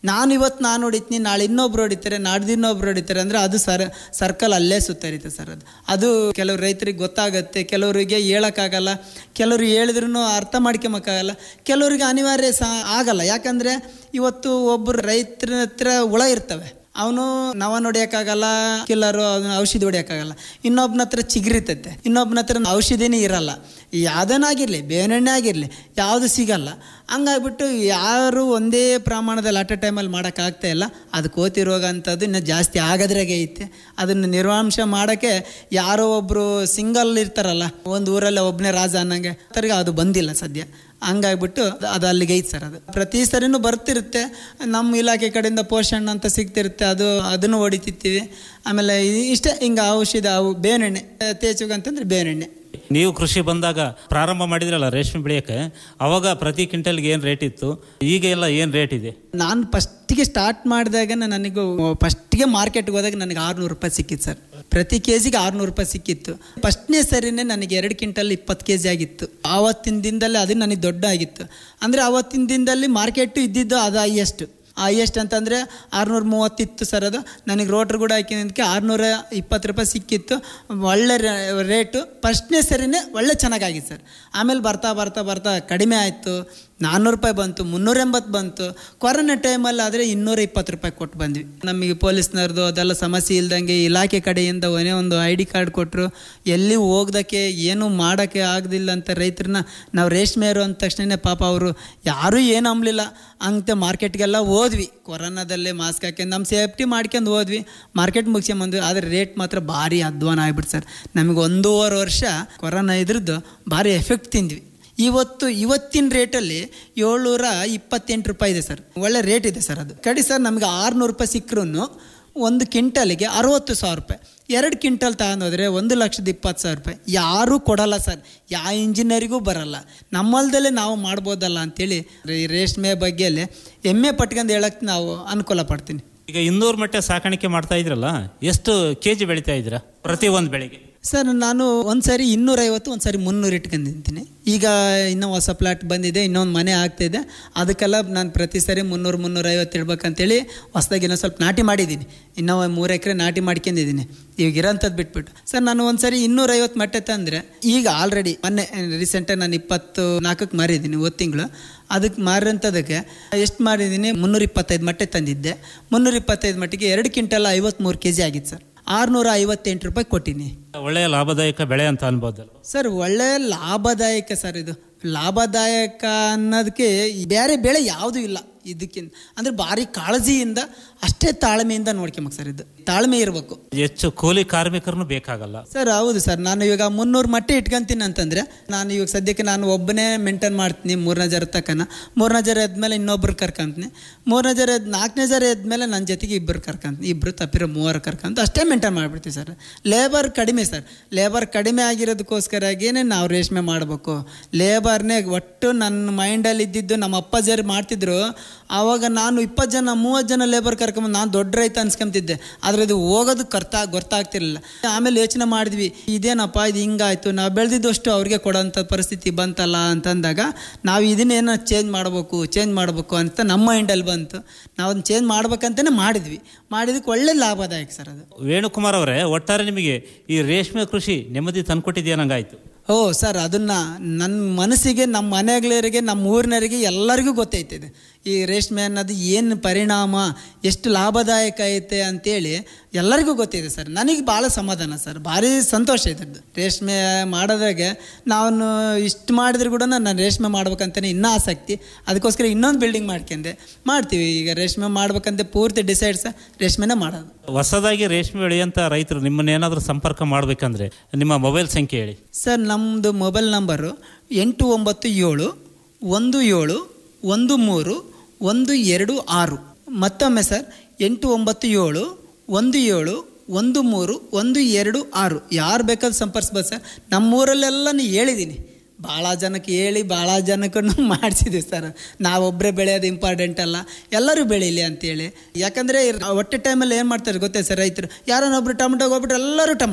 ನಾನು ಇವತ್ತು ನಾನು ಹೊಡಿತೀನಿ ನಾಳೆ ಇನ್ನೊಬ್ರು ಹೊಡಿತಾರೆ ನಾಡ್ದು ಇನ್ನೊಬ್ರು ಹೊಡಿತಾರೆ ಅಂದರೆ ಅದು ಸರ್ ಸರ್ಕಲ್ ಅಲ್ಲೇ ಸುತ್ತರಿತೆ ಸರ್ ಅದು ಅದು ಕೆಲವು ರೈತರಿಗೆ ಗೊತ್ತಾಗತ್ತೆ ಕೆಲವರಿಗೆ ಹೇಳೋಕ್ಕಾಗಲ್ಲ ಕೆಲವರು ಹೇಳಿದ್ರು ಅರ್ಥ ಮಾಡ್ಕೊಳಕ್ಕಾಗಲ್ಲ ಕೆಲವರಿಗೆ ಅನಿವಾರ್ಯ ಸಹ ಆಗಲ್ಲ ಯಾಕಂದರೆ ಇವತ್ತು ಒಬ್ಬರು ರೈತರ ಹತ್ರ ಹುಳ ಇರ್ತವೆ ಅವನು ನವ ಹೊಡಿಯೋಕ್ಕಾಗಲ್ಲ ಕಿಲ್ಲರು ಅದನ್ನ ಔಷಧಿ ಹೊಡಿಯೋಕ್ಕಾಗಲ್ಲ ಇನ್ನೊಬ್ಬನ ಹತ್ರ ಚಿಗುರಿತೈತೆ ಇನ್ನೊಬ್ಬನ ಹತ್ರ ಔಷಧಿನೇ ಇರಲ್ಲ ಯಾವುದನ್ನಾಗಿರಲಿ ಬೇವಿನೆಣ್ಣೆ ಆಗಿರಲಿ ಯಾವುದು ಸಿಗಲ್ಲ ಹಂಗಾಗ್ಬಿಟ್ಟು ಯಾರು ಒಂದೇ ಪ್ರಮಾಣದಲ್ಲಿ ಅಟ್ ಎ ಟೈಮಲ್ಲಿ ಮಾಡೋಕ್ಕಾಗ್ತಾ ಇಲ್ಲ ಅದು ಕೋತಿ ರೋಗ ಅಂಥದ್ದು ಇನ್ನು ಜಾಸ್ತಿ ಆಗೋದ್ರಾಗೆ ಐತೆ ಅದನ್ನು ನಿರ್ವಾಂಶ ಮಾಡೋಕ್ಕೆ ಯಾರೋ ಒಬ್ಬರು ಸಿಂಗಲ್ ಇರ್ತಾರಲ್ಲ ಒಂದು ಊರಲ್ಲಿ ಒಬ್ಬನೇ ರಾಜ ಅನ್ನಂಗೆ ಥರಿಗೆ ಅದು ಬಂದಿಲ್ಲ ಸದ್ಯ ಹಂಗಾಗ್ಬಿಟ್ಟು ಅದು ಅಲ್ಲಿಗೆ ಐತೆ ಸರ್ ಅದು ಪ್ರತಿ ಸರಿನೂ ಬರ್ತಿರುತ್ತೆ ನಮ್ಮ ಇಲಾಖೆ ಕಡೆಯಿಂದ ಪೋಷಣ್ ಅಂತ ಸಿಗ್ತಿರುತ್ತೆ ಅದು ಅದನ್ನು ಹೊಡಿತಿರ್ತೀವಿ ಆಮೇಲೆ ಇ- ಇಷ್ಟೇ ಹಿಂಗೆ ಔಷಧ ಅವು ಬೇವಿನೆಣ್ಣೆ ತೇಚುಗಂತಂದ್ರೆ ಬೇವಿನೆಣ್ಣೆ ನೀವು ಕೃಷಿ ಬಂದಾಗ ಪ್ರಾರಂಭ ಮಾಡಿದ್ರಲ್ಲ ರೇಷ್ಮೆ ಬೆಳೆಯಕ್ಕೆ ಅವಾಗ ಪ್ರತಿ ಕ್ವಿಂಟಲ್ಗೆ ಏನು ರೇಟ್ ಇತ್ತು ಈಗ ಎಲ್ಲ ಏನು ರೇಟ್ ಇದೆ ನಾನು ಫಸ್ಟಿಗೆ ಸ್ಟಾರ್ಟ್ ಮಾಡಿದಾಗ ನನಗೂ ಫಸ್ಟಿಗೆ ಮಾರ್ಕೆಟ್ಗೆ ಹೋದಾಗ ನನಗೆ ಆರುನೂರು ರೂಪಾಯಿ ಸಿಕ್ಕಿತ್ತು ಸರ್ ಪ್ರತಿ ಕೆ ಜಿಗೆ ಆರುನೂರು ರೂಪಾಯಿ ಸಿಕ್ಕಿತ್ತು ಫಸ್ಟ್ನೇ ಸರಿನೇ ನನಗೆ ಎರಡು ಕ್ವಿಂಟಲ್ ಇಪ್ಪತ್ತು ಕೆ ಜಿ ಆಗಿತ್ತು ಆವತ್ತಿನ ದಿನದಲ್ಲಿ ಅದು ನನಗೆ ದೊಡ್ಡ ಆಗಿತ್ತು ಅಂದರೆ ಆವತ್ತಿನ ದಿನದಲ್ಲಿ ಮಾರ್ಕೆಟು ಇದ್ದಿದ್ದು ಅದು ಹೈಯೆಸ್ಟ್ ಹೈಯೆಸ್ಟ್ ಅಂತಂದರೆ ಆರುನೂರ ಮೂವತ್ತಿತ್ತು ಸರ್ ಅದು ನನಗೆ ರೋಟ್ರ್ ಕೂಡ ಹಾಕಿದ್ದಕ್ಕೆ ಆರುನೂರ ಇಪ್ಪತ್ತು ರೂಪಾಯಿ ಸಿಕ್ಕಿತ್ತು ಒಳ್ಳೆ ರೇಟು ಫಸ್ಟ್ನೇ ಸರಿನೇ ಒಳ್ಳೆ ಚೆನ್ನಾಗಾಗಿತ್ತು ಸರ್ ಆಮೇಲೆ ಬರ್ತಾ ಬರ್ತಾ ಬರ್ತಾ ಕಡಿಮೆ ಆಯಿತು ನಾನ್ನೂರು ರೂಪಾಯಿ ಬಂತು ಮುನ್ನೂರ ಎಂಬತ್ತು ಬಂತು ಕೊರೋನಾ ಟೈಮಲ್ಲಿ ಆದರೆ ಇನ್ನೂರ ಇಪ್ಪತ್ತು ರೂಪಾಯಿ ಕೊಟ್ಟು ಬಂದ್ವಿ ನಮಗೆ ಪೊಲೀಸ್ನವ್ರದ್ದು ಅದೆಲ್ಲ ಸಮಸ್ಯೆ ಇಲ್ದಂಗೆ ಇಲಾಖೆ ಕಡೆಯಿಂದ ಒಂದೇ ಒಂದು ಐ ಡಿ ಕಾರ್ಡ್ ಕೊಟ್ಟರು ಎಲ್ಲಿ ಹೋಗ್ದಕ್ಕೆ ಏನು ಮಾಡೋಕ್ಕೆ ಆಗದಿಲ್ಲ ಅಂತ ರೈತರನ್ನ ನಾವು ರೇಷ್ಮೆಯರು ಅಂದ ತಕ್ಷಣ ಪಾಪ ಅವರು ಯಾರೂ ಏನು ಅಂಬಲಿಲ್ಲ ಅಂತ ಮಾರ್ಕೆಟ್ಗೆಲ್ಲ ಹೋದ್ವಿ ಕೊರೋನಾದಲ್ಲೇ ಮಾಸ್ಕ್ ಹಾಕ್ಯಂಡು ನಮ್ಮ ಸೇಫ್ಟಿ ಮಾಡ್ಕೊಂಡು ಹೋದ್ವಿ ಮಾರ್ಕೆಟ್ ಮುಗಿಸ್ಕೊಂಬಂದ್ವಿ ಆದರೆ ರೇಟ್ ಮಾತ್ರ ಭಾರಿ ಅಧ್ವಾನ ಆಗ್ಬಿಡ್ತು ಸರ್ ನಮಗೆ ಒಂದೂವರೆ ವರ್ಷ ಕೊರೋನಾ ಇದ್ರದ್ದು ಭಾರಿ ಎಫೆಕ್ಟ್ ತಿಂದ್ವಿ ಇವತ್ತು ಇವತ್ತಿನ ರೇಟಲ್ಲಿ ಏಳ್ನೂರ ಇಪ್ಪತ್ತೆಂಟು ರೂಪಾಯಿ ಇದೆ ಸರ್ ಒಳ್ಳೆ ರೇಟ್ ಇದೆ ಸರ್ ಅದು ಕಡಿ ಸರ್ ನಮಗೆ ಆರುನೂರು ರೂಪಾಯಿ ಸಿಕ್ಕರೂ ಒಂದು ಕ್ವಿಂಟಲಿಗೆ ಅರವತ್ತು ಸಾವಿರ ರೂಪಾಯಿ ಎರಡು ಕ್ವಿಂಟಲ್ ತಗೊಂಡೋದ್ರೆ ಒಂದು ಲಕ್ಷದ ಇಪ್ಪತ್ತು ಸಾವಿರ ರೂಪಾಯಿ ಯಾರೂ ಕೊಡಲ್ಲ ಸರ್ ಯಾವ ಇಂಜಿನಿಯರಿಗೂ ಬರಲ್ಲ ನಮ್ಮಲ್ದಲ್ಲೇ ನಾವು ಮಾಡ್ಬೋದಲ್ಲ ಅಂತೇಳಿ ಈ ರೇಷ್ಮೆ ಬಗ್ಗೆಯಲ್ಲಿ ಹೆಮ್ಮೆ ಪಟ್ಕೊಂಡು ಹೇಳಕ್ಕೆ ನಾವು ಅನುಕೂಲ ಪಡ್ತೀನಿ ಈಗ ಇನ್ನೂರು ಮಟ್ಟ ಸಾಕಾಣಿಕೆ ಮಾಡ್ತಾ ಇದ್ರಲ್ಲ ಎಷ್ಟು ಕೆ ಜಿ ಬೆಳಿತಾ ಇದ್ದೀರಾ ಪ್ರತಿ ಒಂದು ಬೆಳೆಗೆ ಸರ್ ನಾನು ಒಂದು ಸಾರಿ ಇನ್ನೂರೈವತ್ತು ಒಂದು ಸಾರಿ ಮುನ್ನೂರು ಇಟ್ಕೊಂಡಿದ್ದೀನಿ ಈಗ ಇನ್ನೂ ಹೊಸ ಪ್ಲಾಟ್ ಬಂದಿದೆ ಇನ್ನೊಂದು ಮನೆ ಆಗ್ತಾಯಿದೆ ಅದಕ್ಕೆಲ್ಲ ನಾನು ಪ್ರತಿ ಸಾರಿ ಮುನ್ನೂರು ಮುನ್ನೂರೈವತ್ತು ಇಡ್ಬೇಕಂತೇಳಿ ಹೊಸ್ದಾಗಿ ಇನ್ನೊಂದು ಸ್ವಲ್ಪ ನಾಟಿ ಮಾಡಿದ್ದೀನಿ ಇನ್ನೂ ಮೂರು ಎಕರೆ ನಾಟಿ ಮಾಡ್ಕೊಂಡಿದ್ದೀನಿ ಈಗ ಇರೋಂಥದ್ದು ಬಿಟ್ಬಿಟ್ಟು ಸರ್ ನಾನು ಒಂದು ಸಾರಿ ಇನ್ನೂರೈವತ್ತು ಮಟ್ಟೆ ತಂದರೆ ಈಗ ಆಲ್ರೆಡಿ ಮೊನ್ನೆ ರೀಸೆಂಟಾಗಿ ನಾನು ಇಪ್ಪತ್ತು ನಾಲ್ಕಕ್ಕೆ ಮಾರಿದ್ದೀನಿ ಒಂದು ತಿಂಗಳು ಅದಕ್ಕೆ ಮಾರಿರೋಂಥದಕ್ಕೆ ಎಷ್ಟು ಮಾಡಿದ್ದೀನಿ ಮುನ್ನೂರ ಇಪ್ಪತ್ತೈದು ಮಟ್ಟೆ ತಂದಿದ್ದೆ ಮುನ್ನೂರ ಇಪ್ಪತ್ತೈದು ಮಟ್ಟಿಗೆ ಎರಡು ಕ್ವಿಂಟಲ್ ಐವತ್ತ್ಮೂರು ಕೆ ಜಿ ಆಗಿತ್ತು ಸರ್ ಆರುನೂರ ಐವತ್ತೆಂಟು ರೂಪಾಯಿ ಕೊಟ್ಟಿನಿ ಒಳ್ಳೆಯ ಲಾಭದಾಯಕ ಬೆಳೆ ಅಂತ ಅನ್ಬೋದಲ್ಲ ಸರ್ ಒಳ್ಳೆ ಲಾಭದಾಯಕ ಸರ್ ಇದು ಲಾಭದಾಯಕ ಅನ್ನೋದಕ್ಕೆ ಬೇರೆ ಬೆಳೆ ಯಾವುದೂ ಇಲ್ಲ ಇದಕ್ಕಿಂತ ಅಂದರೆ ಭಾರಿ ಕಾಳಜಿಯಿಂದ ಅಷ್ಟೇ ತಾಳ್ಮೆಯಿಂದ ನೋಡ್ಕೊಂಬೇಕು ಸರ್ ಇದು ತಾಳ್ಮೆ ಇರಬೇಕು ಹೆಚ್ಚು ಕೂಲಿ ಕಾರ್ಮಿಕರನ್ನು ಬೇಕಾಗಲ್ಲ ಸರ್ ಹೌದು ಸರ್ ನಾನು ಇವಾಗ ಮುನ್ನೂರು ಮಟ್ಟೆ ಇಟ್ಕೊಂತೀನಿ ಅಂತಂದರೆ ನಾನು ಇವಾಗ ಸದ್ಯಕ್ಕೆ ನಾನು ಒಬ್ಬನೇ ಮೇಂಟೈನ್ ಮಾಡ್ತೀನಿ ಮೂರನೇ ಜರ ತಕ್ಕನ ಮೂರನೇ ಜರ ಎದ್ಮೇಲೆ ಇನ್ನೊಬ್ರು ಕರ್ಕೊಂತೀನಿ ಮೂರನೇ ಜರ ಎದ್ದು ನಾಲ್ಕನೇ ಜರ ಎದ್ಮೇಲೆ ನನ್ನ ಜೊತೆಗೆ ಇಬ್ಬರು ಕರ್ಕೊಂತೀನಿ ಇಬ್ಬರು ತಪ್ಪಿರೋ ಮೂವರು ಕರ್ಕೊಂತ ಅಷ್ಟೇ ಮೇಂಟೈನ್ ಮಾಡಿಬಿಡ್ತೀವಿ ಸರ್ ಲೇಬರ್ ಕಡಿಮೆ ಸರ್ ಲೇಬರ್ ಕಡಿಮೆ ಆಗಿರೋದಕ್ಕೋಸ್ಕರಾಗೇನೆ ನಾವು ರೇಷ್ಮೆ ಮಾಡಬೇಕು ಲೇಬರ್ನೇ ಒಟ್ಟು ನನ್ನ ಮೈಂಡಲ್ಲಿ ಇದ್ದಿದ್ದು ನಮ್ಮ ಅಪ್ಪಾಜರು ಮಾಡ್ತಿದ್ರು ಆವಾಗ ನಾನು ಇಪ್ಪತ್ತು ಜನ ಮೂವತ್ತು ಜನ ಲೇಬರ್ ಕರ್ಕೊಂಬಂದು ನಾನು ದೊಡ್ಡ ರೈತ ಅನ್ಸ್ಕೊಂತಿದ್ದೆ ಆದರೆ ಇದು ಹೋಗೋದು ಕರ್ತಾ ಗೊತ್ತಾಗ್ತಿರಲಿಲ್ಲ ಆಮೇಲೆ ಯೋಚನೆ ಮಾಡಿದ್ವಿ ಇದೇನಪ್ಪ ಇದು ಹಿಂಗಾಯ್ತು ನಾವು ಬೆಳೆದಿದ್ದಷ್ಟು ಅವ್ರಿಗೆ ಕೊಡೋಂಥ ಪರಿಸ್ಥಿತಿ ಬಂತಲ್ಲ ಅಂತಂದಾಗ ನಾವು ಇದನ್ನೇನೋ ಚೇಂಜ್ ಮಾಡಬೇಕು ಚೇಂಜ್ ಮಾಡಬೇಕು ಅಂತ ನಮ್ಮ ಮೈಂಡಲ್ಲಿ ಬಂತು ನಾವು ಅದನ್ನ ಚೇಂಜ್ ಮಾಡ್ಬೇಕಂತಲೇ ಮಾಡಿದ್ವಿ ಮಾಡಿದಕ್ಕೆ ಒಳ್ಳೆ ಲಾಭದಾಯಕ ಸರ್ ಅದು ವೇಣುಕುಮಾರ್ ಅವರೇ ಒಟ್ಟಾರೆ ನಿಮಗೆ ಈ ರೇಷ್ಮೆ ಕೃಷಿ ನೆಮ್ಮದಿ ತಂದ್ಕೊಟ್ಟಿದೆಯನ್ನಂಗಾಯ್ತು ಓ ಸರ್ ಅದನ್ನು ನನ್ನ ಮನಸ್ಸಿಗೆ ನಮ್ಮ ಮನೆಗಳಿಗೆ ನಮ್ಮ ಊರಿನವರಿಗೆ ಎಲ್ಲರಿಗೂ ಗೊತ್ತೈತಿದೆ ಈ ರೇಷ್ಮೆ ಅನ್ನೋದು ಏನು ಪರಿಣಾಮ ಎಷ್ಟು ಲಾಭದಾಯಕ ಐತೆ ಅಂತೇಳಿ ಎಲ್ಲರಿಗೂ ಗೊತ್ತಿದೆ ಸರ್ ನನಗೆ ಭಾಳ ಸಮಾಧಾನ ಸರ್ ಭಾರಿ ಸಂತೋಷ ಇದ್ದದ್ದು ರೇಷ್ಮೆ ಮಾಡೋದ್ರಾಗೆ ನಾನು ಇಷ್ಟು ಮಾಡಿದ್ರು ಕೂಡ ನಾನು ರೇಷ್ಮೆ ಮಾಡ್ಬೇಕಂತಲೇ ಇನ್ನೂ ಆಸಕ್ತಿ ಅದಕ್ಕೋಸ್ಕರ ಇನ್ನೊಂದು ಬಿಲ್ಡಿಂಗ್ ಮಾಡ್ಕೊಂಡೆ ಮಾಡ್ತೀವಿ ಈಗ ರೇಷ್ಮೆ ಮಾಡ್ಬೇಕಂತ ಪೂರ್ತಿ ಡಿಸೈಡ್ ಸರ್ ರೇಷ್ಮೆನೇ ಮಾಡೋದು ಹೊಸದಾಗಿ ರೇಷ್ಮೆ ಬೆಳೆಯಂತ ರೈತರು ನಿಮ್ಮನ್ನೇನಾದರೂ ಸಂಪರ್ಕ ಮಾಡಬೇಕಂದ್ರೆ ನಿಮ್ಮ ಮೊಬೈಲ್ ಸಂಖ್ಯೆ ಹೇಳಿ ಸರ್ ನಮ್ಮದು ಮೊಬೈಲ್ ನಂಬರು ಎಂಟು ಒಂಬತ್ತು ಏಳು ಒಂದು ಏಳು ಒಂದು ಮೂರು ಒಂದು ಎರಡು ಆರು ಮತ್ತೊಮ್ಮೆ ಸರ್ ಎಂಟು ಒಂಬತ್ತು ಏಳು ಒಂದು ಏಳು ಒಂದು ಮೂರು ಒಂದು ಎರಡು ಆರು ಯಾರು ಬೇಕಾದ್ರೂ ಸಂಪರ್ಸ್ಬೋದು ಸರ್ ನಮ್ಮೂರಲ್ಲೆಲ್ಲ ಹೇಳಿದ್ದೀನಿ ಭಾಳ ಜನಕ್ಕೆ ಹೇಳಿ ಭಾಳ ಜನಕ್ಕೂ ಮಾಡಿಸಿದ್ವಿ ಸರ್ ನಾವೊಬ್ಬರೇ ಬೆಳೆಯೋದು ಇಂಪಾರ್ಟೆಂಟ್ ಅಲ್ಲ ಎಲ್ಲರೂ ಬೆಳೀಲಿ ಅಂತೇಳಿ ಯಾಕಂದರೆ ಒಟ್ಟೆ ಟೈಮಲ್ಲಿ ಏನು ಮಾಡ್ತಾರೆ ಗೊತ್ತೇ ಸರ್ ರೈತರು ಯಾರನ್ನೊಬ್ರು ಟೊಮೆಟೊಗೆ ಹೋಗ್ಬಿಟ್ರೆ ಎಲ್ಲರೂ ಟೊಮೆಟೊ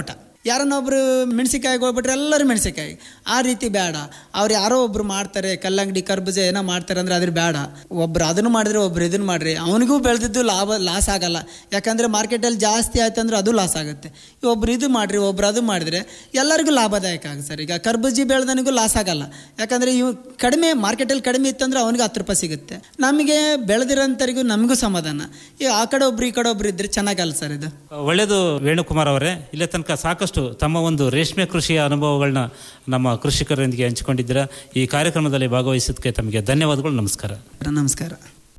ಯಾರನ್ನೊಬ್ರು ಮೆಣಸಿಕಾಯಿ ಹೋಗ್ಬಿಟ್ರೆ ಎಲ್ಲರೂ ಮೆಣಸಿಕಾಯಿ ಆ ರೀತಿ ಬೇಡ ಅವ್ರು ಯಾರೋ ಒಬ್ರು ಮಾಡ್ತಾರೆ ಕಲ್ಲಂಗಡಿ ಕರ್ಬೂಜ ಏನೋ ಮಾಡ್ತಾರೆ ಅಂದ್ರೆ ಅದ್ರ ಬೇಡ ಒಬ್ರು ಅದನ್ನು ಮಾಡಿದ್ರೆ ಒಬ್ರು ಇದನ್ನು ಮಾಡ್ರಿ ಅವನಿಗೂ ಬೆಳೆದಿದ್ದು ಲಾಭ ಲಾಸ್ ಆಗಲ್ಲ ಯಾಕಂದರೆ ಮಾರ್ಕೆಟಲ್ಲಿ ಜಾಸ್ತಿ ಆಯ್ತು ಅಂದ್ರೆ ಅದು ಲಾಸ್ ಆಗುತ್ತೆ ಒಬ್ರು ಇದು ಮಾಡ್ರಿ ಒಬ್ರು ಅದು ಮಾಡಿದ್ರೆ ಎಲ್ಲರಿಗೂ ಲಾಭದಾಯಕ ಆಗುತ್ತೆ ಸರ್ ಈಗ ಕರ್ಬೂಜಿ ಬೆಳೆದನಿಗೂ ಲಾಸ್ ಆಗಲ್ಲ ಯಾಕಂದರೆ ಇವು ಕಡಿಮೆ ಮಾರ್ಕೆಟಲ್ಲಿ ಕಡಿಮೆ ಇತ್ತಂದ್ರೆ ಅವನಿಗೆ ಹತ್ತು ರೂಪಾಯಿ ಸಿಗುತ್ತೆ ನಮಗೆ ಬೆಳೆದಿರೋಂಥರಿಗೂ ನಮಗೂ ಸಮಾಧಾನ ಈ ಆ ಕಡೆ ಒಬ್ರು ಈ ಕಡೆ ಒಬ್ರು ಇದ್ರೆ ಚೆನ್ನಾಗಲ್ಲ ಸರ್ ಇದು ಒಳ್ಳೆಯದು ವೇಣುಕುಮಾರ್ ಅವರೇ ಇಲ್ಲೇ ತನಕ ಸಾಕಷ್ಟು ತಮ್ಮ ಒಂದು ರೇಷ್ಮೆ ಕೃಷಿಯ ಅನುಭವಗಳನ್ನ ನಮ್ಮ ಕೃಷಿಕರೊಂದಿಗೆ ಹಂಚಿಕೊಂಡಿದ್ದೀರಾ ಈ ಕಾರ್ಯಕ್ರಮದಲ್ಲಿ ಭಾಗವಹಿಸೋದಕ್ಕೆ ತಮಗೆ ಧನ್ಯವಾದಗಳು ನಮಸ್ಕಾರ ನಮಸ್ಕಾರ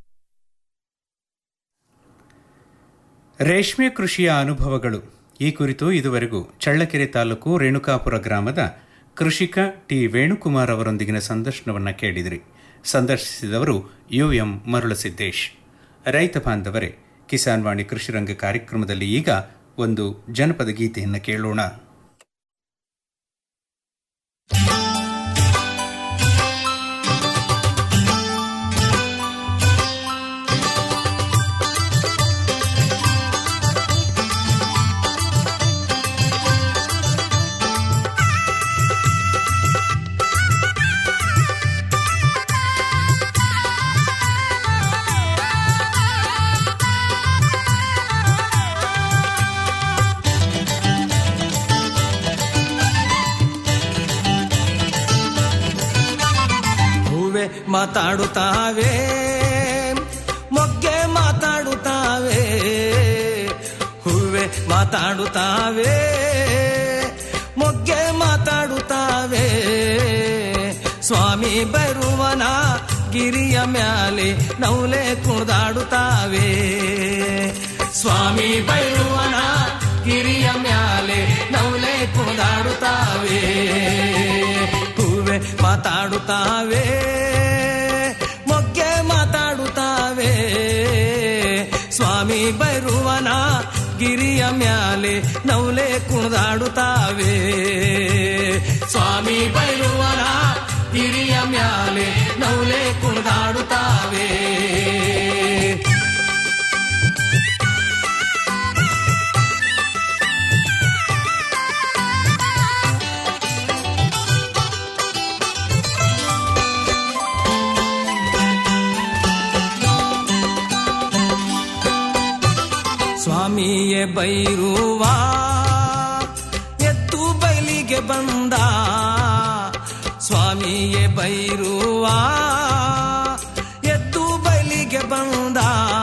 ರೇಷ್ಮೆ ಕೃಷಿಯ ಅನುಭವಗಳು ಈ ಕುರಿತು ಇದುವರೆಗೂ ಚಳ್ಳಕೆರೆ ತಾಲೂಕು ರೇಣುಕಾಪುರ ಗ್ರಾಮದ ಕೃಷಿಕ ಟಿ ವೇಣುಕುಮಾರ್ ಅವರೊಂದಿಗಿನ ಸಂದರ್ಶನವನ್ನು ಕೇಳಿದಿರಿ ಸಂದರ್ಶಿಸಿದವರು ಯು ಎಂ ಮರುಳಸಿದ್ದೇಶ್ ರೈತ ಬಾಂಧವರೇ ಕಿಸಾನ್ ವಾಣಿ ಕೃಷಿರಂಗ ಕಾರ್ಯಕ್ರಮದಲ್ಲಿ ಈಗ ಒಂದು ಜನಪದ ಗೀತೆಯನ್ನು ಕೇಳೋಣ ಹೂವೆ ಮಾತಾಡುತ್ತಾವೆ ಮೊಗ್ಗೆ ಮಾತಾಡುತ್ತಾವೆ ಹೂವೆ ಮಾತಾಡುತ್ತಾವೆ ಮೊಗ್ಗೆ ಮಾತಾಡುತ್ತಾವೆ ಸ್ವಾಮಿ ಬರುವನ ಗಿರಿಯ ಮ್ಯಾಲೆ ನೌಲೆ ಕುಣಿದಾಡುತ್ತಾವೆ ಸ್ವಾಮಿ ಬೈರುವನ ಗಿರಿಯ ಮ್ಯಾಲೆ ನೌಲೆ ಕುಣಿದಾಡುತ್ತಾವೆ ಹೂವೆ ಮಾತಾಡುತ್ತಾವೆ ಮೊಗ್ಗೆ ಮಾತಾಡುತ್ತಾವೆ ಸ್ವಾಮಿ ಬೈರುವನ ಗಿರಿಯ ಮ್ಯಾಲೆ ನೌಲೆ ಕುಣಿದಾಡುತ್ತಾವೆ ಸ್ವಾಮಿ ಬೈರುವನ ಗಿರಿಯ ಮ್ಯಾಲೆ ನೌಲೆ ಕುಣಿದಾಡುತ್ತಾವೆ ಸ್ವಾಮಿಯೇ ಬೈರುವ ಎತ್ತು ಬೈಲಿಗೆ ಬಂದ ಸ್ವಾಮಿಯೇ ಬೈರುವ ಎತ್ತು ಬೈಲಿಗೆ ಬಂದ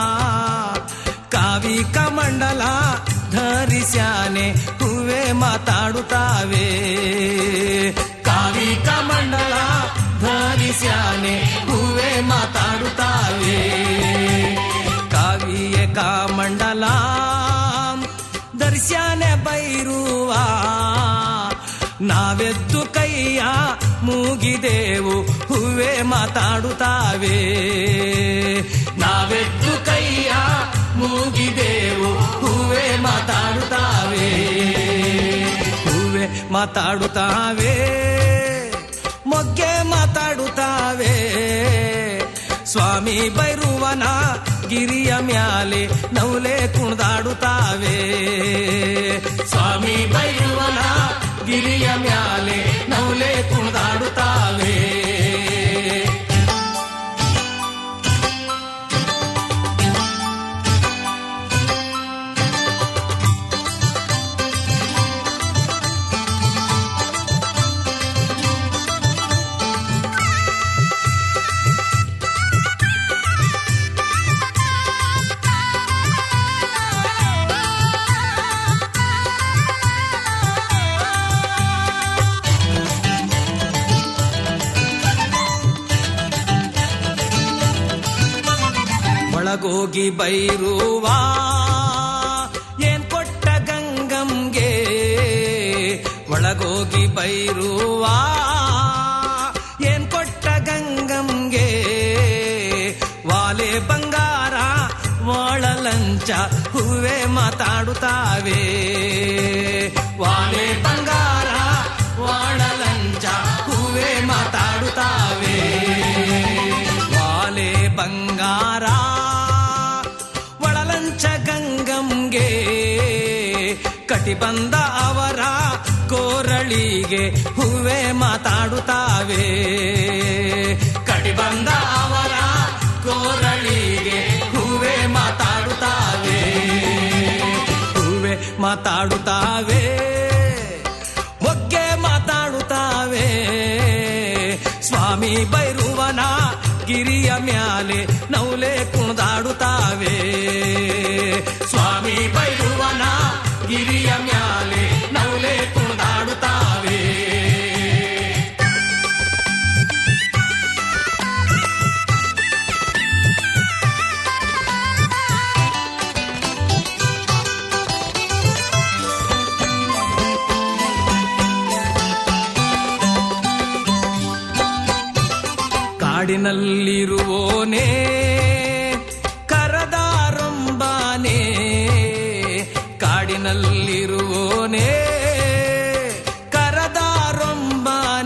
ಕಾವಿ ಕಮಂಡಲ ಧರಿಸ್ಯಾನೆ ಹೂವೆ ಮಾತಾಡುತ್ತಾವೆ ಕಾವಿ ಕಮಂಡಲ ಧರಿಸ್ಯಾನೆ ಹೂವೆ ಮಾತಾಡುತ್ತಾವೆ ಕಾವಿಯ ಕಾಮಂಡಲ ದರ್ಶನ ಬೈರುವ ನಾವೆದ್ದು ಕೈಯ ಮೂಗಿದೆವು ಹೂವೆ ಮಾತಾಡುತ್ತಾವೆ ನಾವೆದ್ದು ಕೈಯ ಮೂಗಿದೆವು ಹೂವೆ ಮಾತಾಡುತ್ತಾವೆ ಹೂವೆ ಮಾತಾಡುತ್ತಾವೆ ಮೊಗ್ಗೆ ಮಾತಾಡುತ್ತಾವೆ ಸ್ವಾಮಿ ಬೈರುವನ ಗಿರಿಯ ಮ್ಯಾಲೆ ನೌಲೆ ಕುಣಿದಾಡುತ್ತಾವೆ ಸ್ವಾಮಿ ಬೈರುವನ ಗಿರಿಯ ಮ್ಯಾಲೆ ನೌಲೆ ಕುಣಿದಾಡುತ್ತಾವೆ ಒಳಗೋಗಿ ಬೈರುವ ಏನ್ ಕೊಟ್ಟ ಗಂಗಂಗೆ ಒಳಗೋಗಿ ಬೈರುವ ಏನ್ ಕೊಟ್ಟ ಗಂಗಂಗೆ ವಾಲೆ ಬಂಗಾರ ಒಳಲಂಚ ಹೂವೆ ಮಾತಾಡುತ್ತಾವೆ ವಾಲೆ ಬಂಗಾರ ಒಳಲಂಚ ಹೂವೆ ಮಾತಾಡುತ್ತಾವೆ ವಾಲೆ ಬಂಗಾರ ಒಳಲಂಚ ಗಂಗಂಗೆ ಕಟಿ ಬಂದ ಅವರ ಕೋರಳಿಗೆ ಹೂವೆ ಮಾತಾಡುತ್ತಾವೆ ಕಟಿ ಬಂದ ಅವರ ಕೋರಳಿಗೆ ಹೂವೆ ಮಾತಾಡುತ್ತಾವೆ ಹೂವೆ ಮಾತಾಡುತ್ತಾವೆ ಮೊಗ್ಗೆ ಮಾತಾಡುತ್ತಾವೆ ಸ್ವಾಮಿ ಬೈರುವನ ಗಿರಿಯ ಮ್ಯಾಲೆ ನೌಲೆ ಕುಣಿದಾಡುತ್ತಾವೆ ಸ್ವಾಮಿ ಬೈರುವನ ಗಿರಿಯ ಮ್ಯಾಲೆ ನೌಲೆ ಕುಣಿದಾಡುತ್ತಾವೆ ಕಾಡಿನಲ್ಲಿರುವೋನೇ ಕರದಾರಂಬಾನೇ ಕಾಡಿನಲ್ಲಿರುವೋನೇ